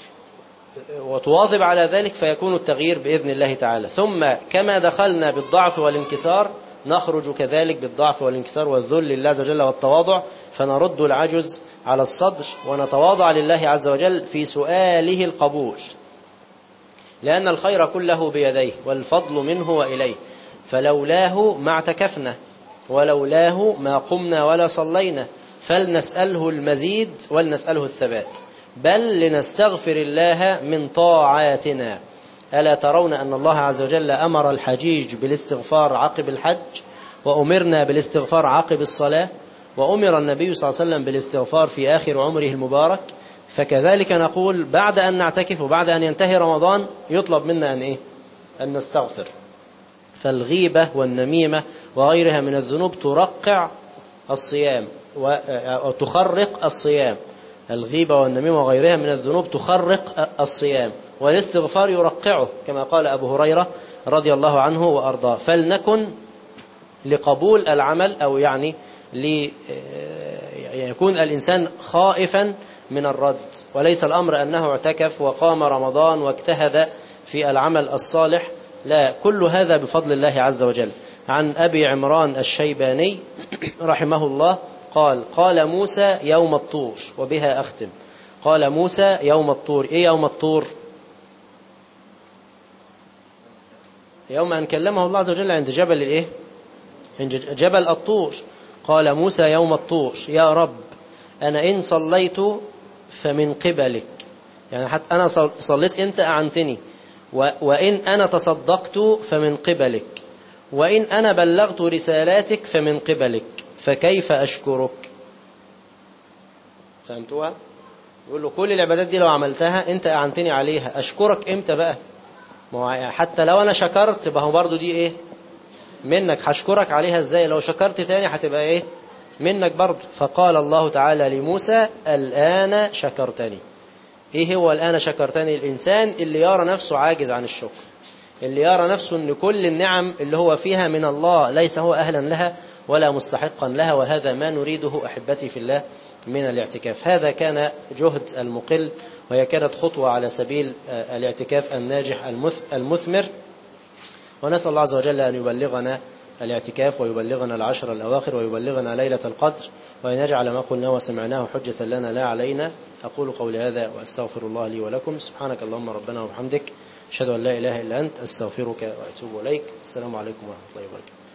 وتواظب على ذلك فيكون التغيير بإذن الله تعالى ثم كما دخلنا بالضعف والانكسار نخرج كذلك بالضعف والانكسار والذل لله عز وجل والتواضع فنرد العجز على الصدر ونتواضع لله عز وجل في سؤاله القبول لأن الخير كله بيديه والفضل منه وإليه فلولاه ما اعتكفنا ولولاه ما قمنا ولا صلينا فلنسأله المزيد ولنسأله الثبات بل لنستغفر الله من طاعاتنا ألا ترون أن الله عز وجل أمر الحجيج بالاستغفار عقب الحج وأمرنا بالاستغفار عقب الصلاة وأمر النبي صلى الله عليه وسلم بالاستغفار في آخر عمره المبارك فكذلك نقول بعد أن نعتكف وبعد أن ينتهي رمضان يطلب منا أن إيه؟ أن نستغفر فالغيبة والنميمة وغيرها من الذنوب ترقع الصيام وتخرق الصيام الغيبة والنميمة وغيرها من الذنوب تخرق الصيام والاستغفار يرقعه كما قال أبو هريرة رضي الله عنه وأرضاه فلنكن لقبول العمل أو يعني ليكون الإنسان خائفا من الرد وليس الأمر أنه اعتكف وقام رمضان واجتهد في العمل الصالح لا كل هذا بفضل الله عز وجل عن أبي عمران الشيباني رحمه الله قال قال موسى يوم الطور وبها أختم قال موسى يوم الطور إيه يوم الطور يوم أن كلمه الله عز وجل عند جبل الإيه عند جبل الطور قال موسى يوم الطور يا رب أنا إن صليت فمن قبلك يعني حتى أنا صليت أنت أعنتني وإن أنا تصدقت فمن قبلك وإن أنا بلغت رسالاتك فمن قبلك فكيف أشكرك فهمتوها يقول له كل العبادات دي لو عملتها أنت أعنتني عليها أشكرك إمتى بقى ما حتى لو أنا شكرت بقى برضو دي إيه منك هشكرك عليها إزاي لو شكرت تاني هتبقى إيه منك برضو فقال الله تعالى لموسى الآن شكرتني ايه هو الآن شكرتني الإنسان اللي يرى نفسه عاجز عن الشكر اللي يرى نفسه أن كل النعم اللي هو فيها من الله ليس هو أهلا لها ولا مستحقا لها وهذا ما نريده أحبتي في الله من الاعتكاف هذا كان جهد المقل وهي كانت خطوة على سبيل الاعتكاف الناجح المثمر ونسأل الله عز وجل أن يبلغنا الاعتكاف ويبلغنا العشر الأواخر ويبلغنا ليلة القدر وأن يجعل ما قلنا وسمعناه حجة لنا لا علينا أقول قولي هذا وأستغفر الله لي ولكم سبحانك اللهم ربنا وبحمدك أشهد أن لا إله إلا أنت أستغفرك وأتوب إليك السلام عليكم ورحمة الله وبركاته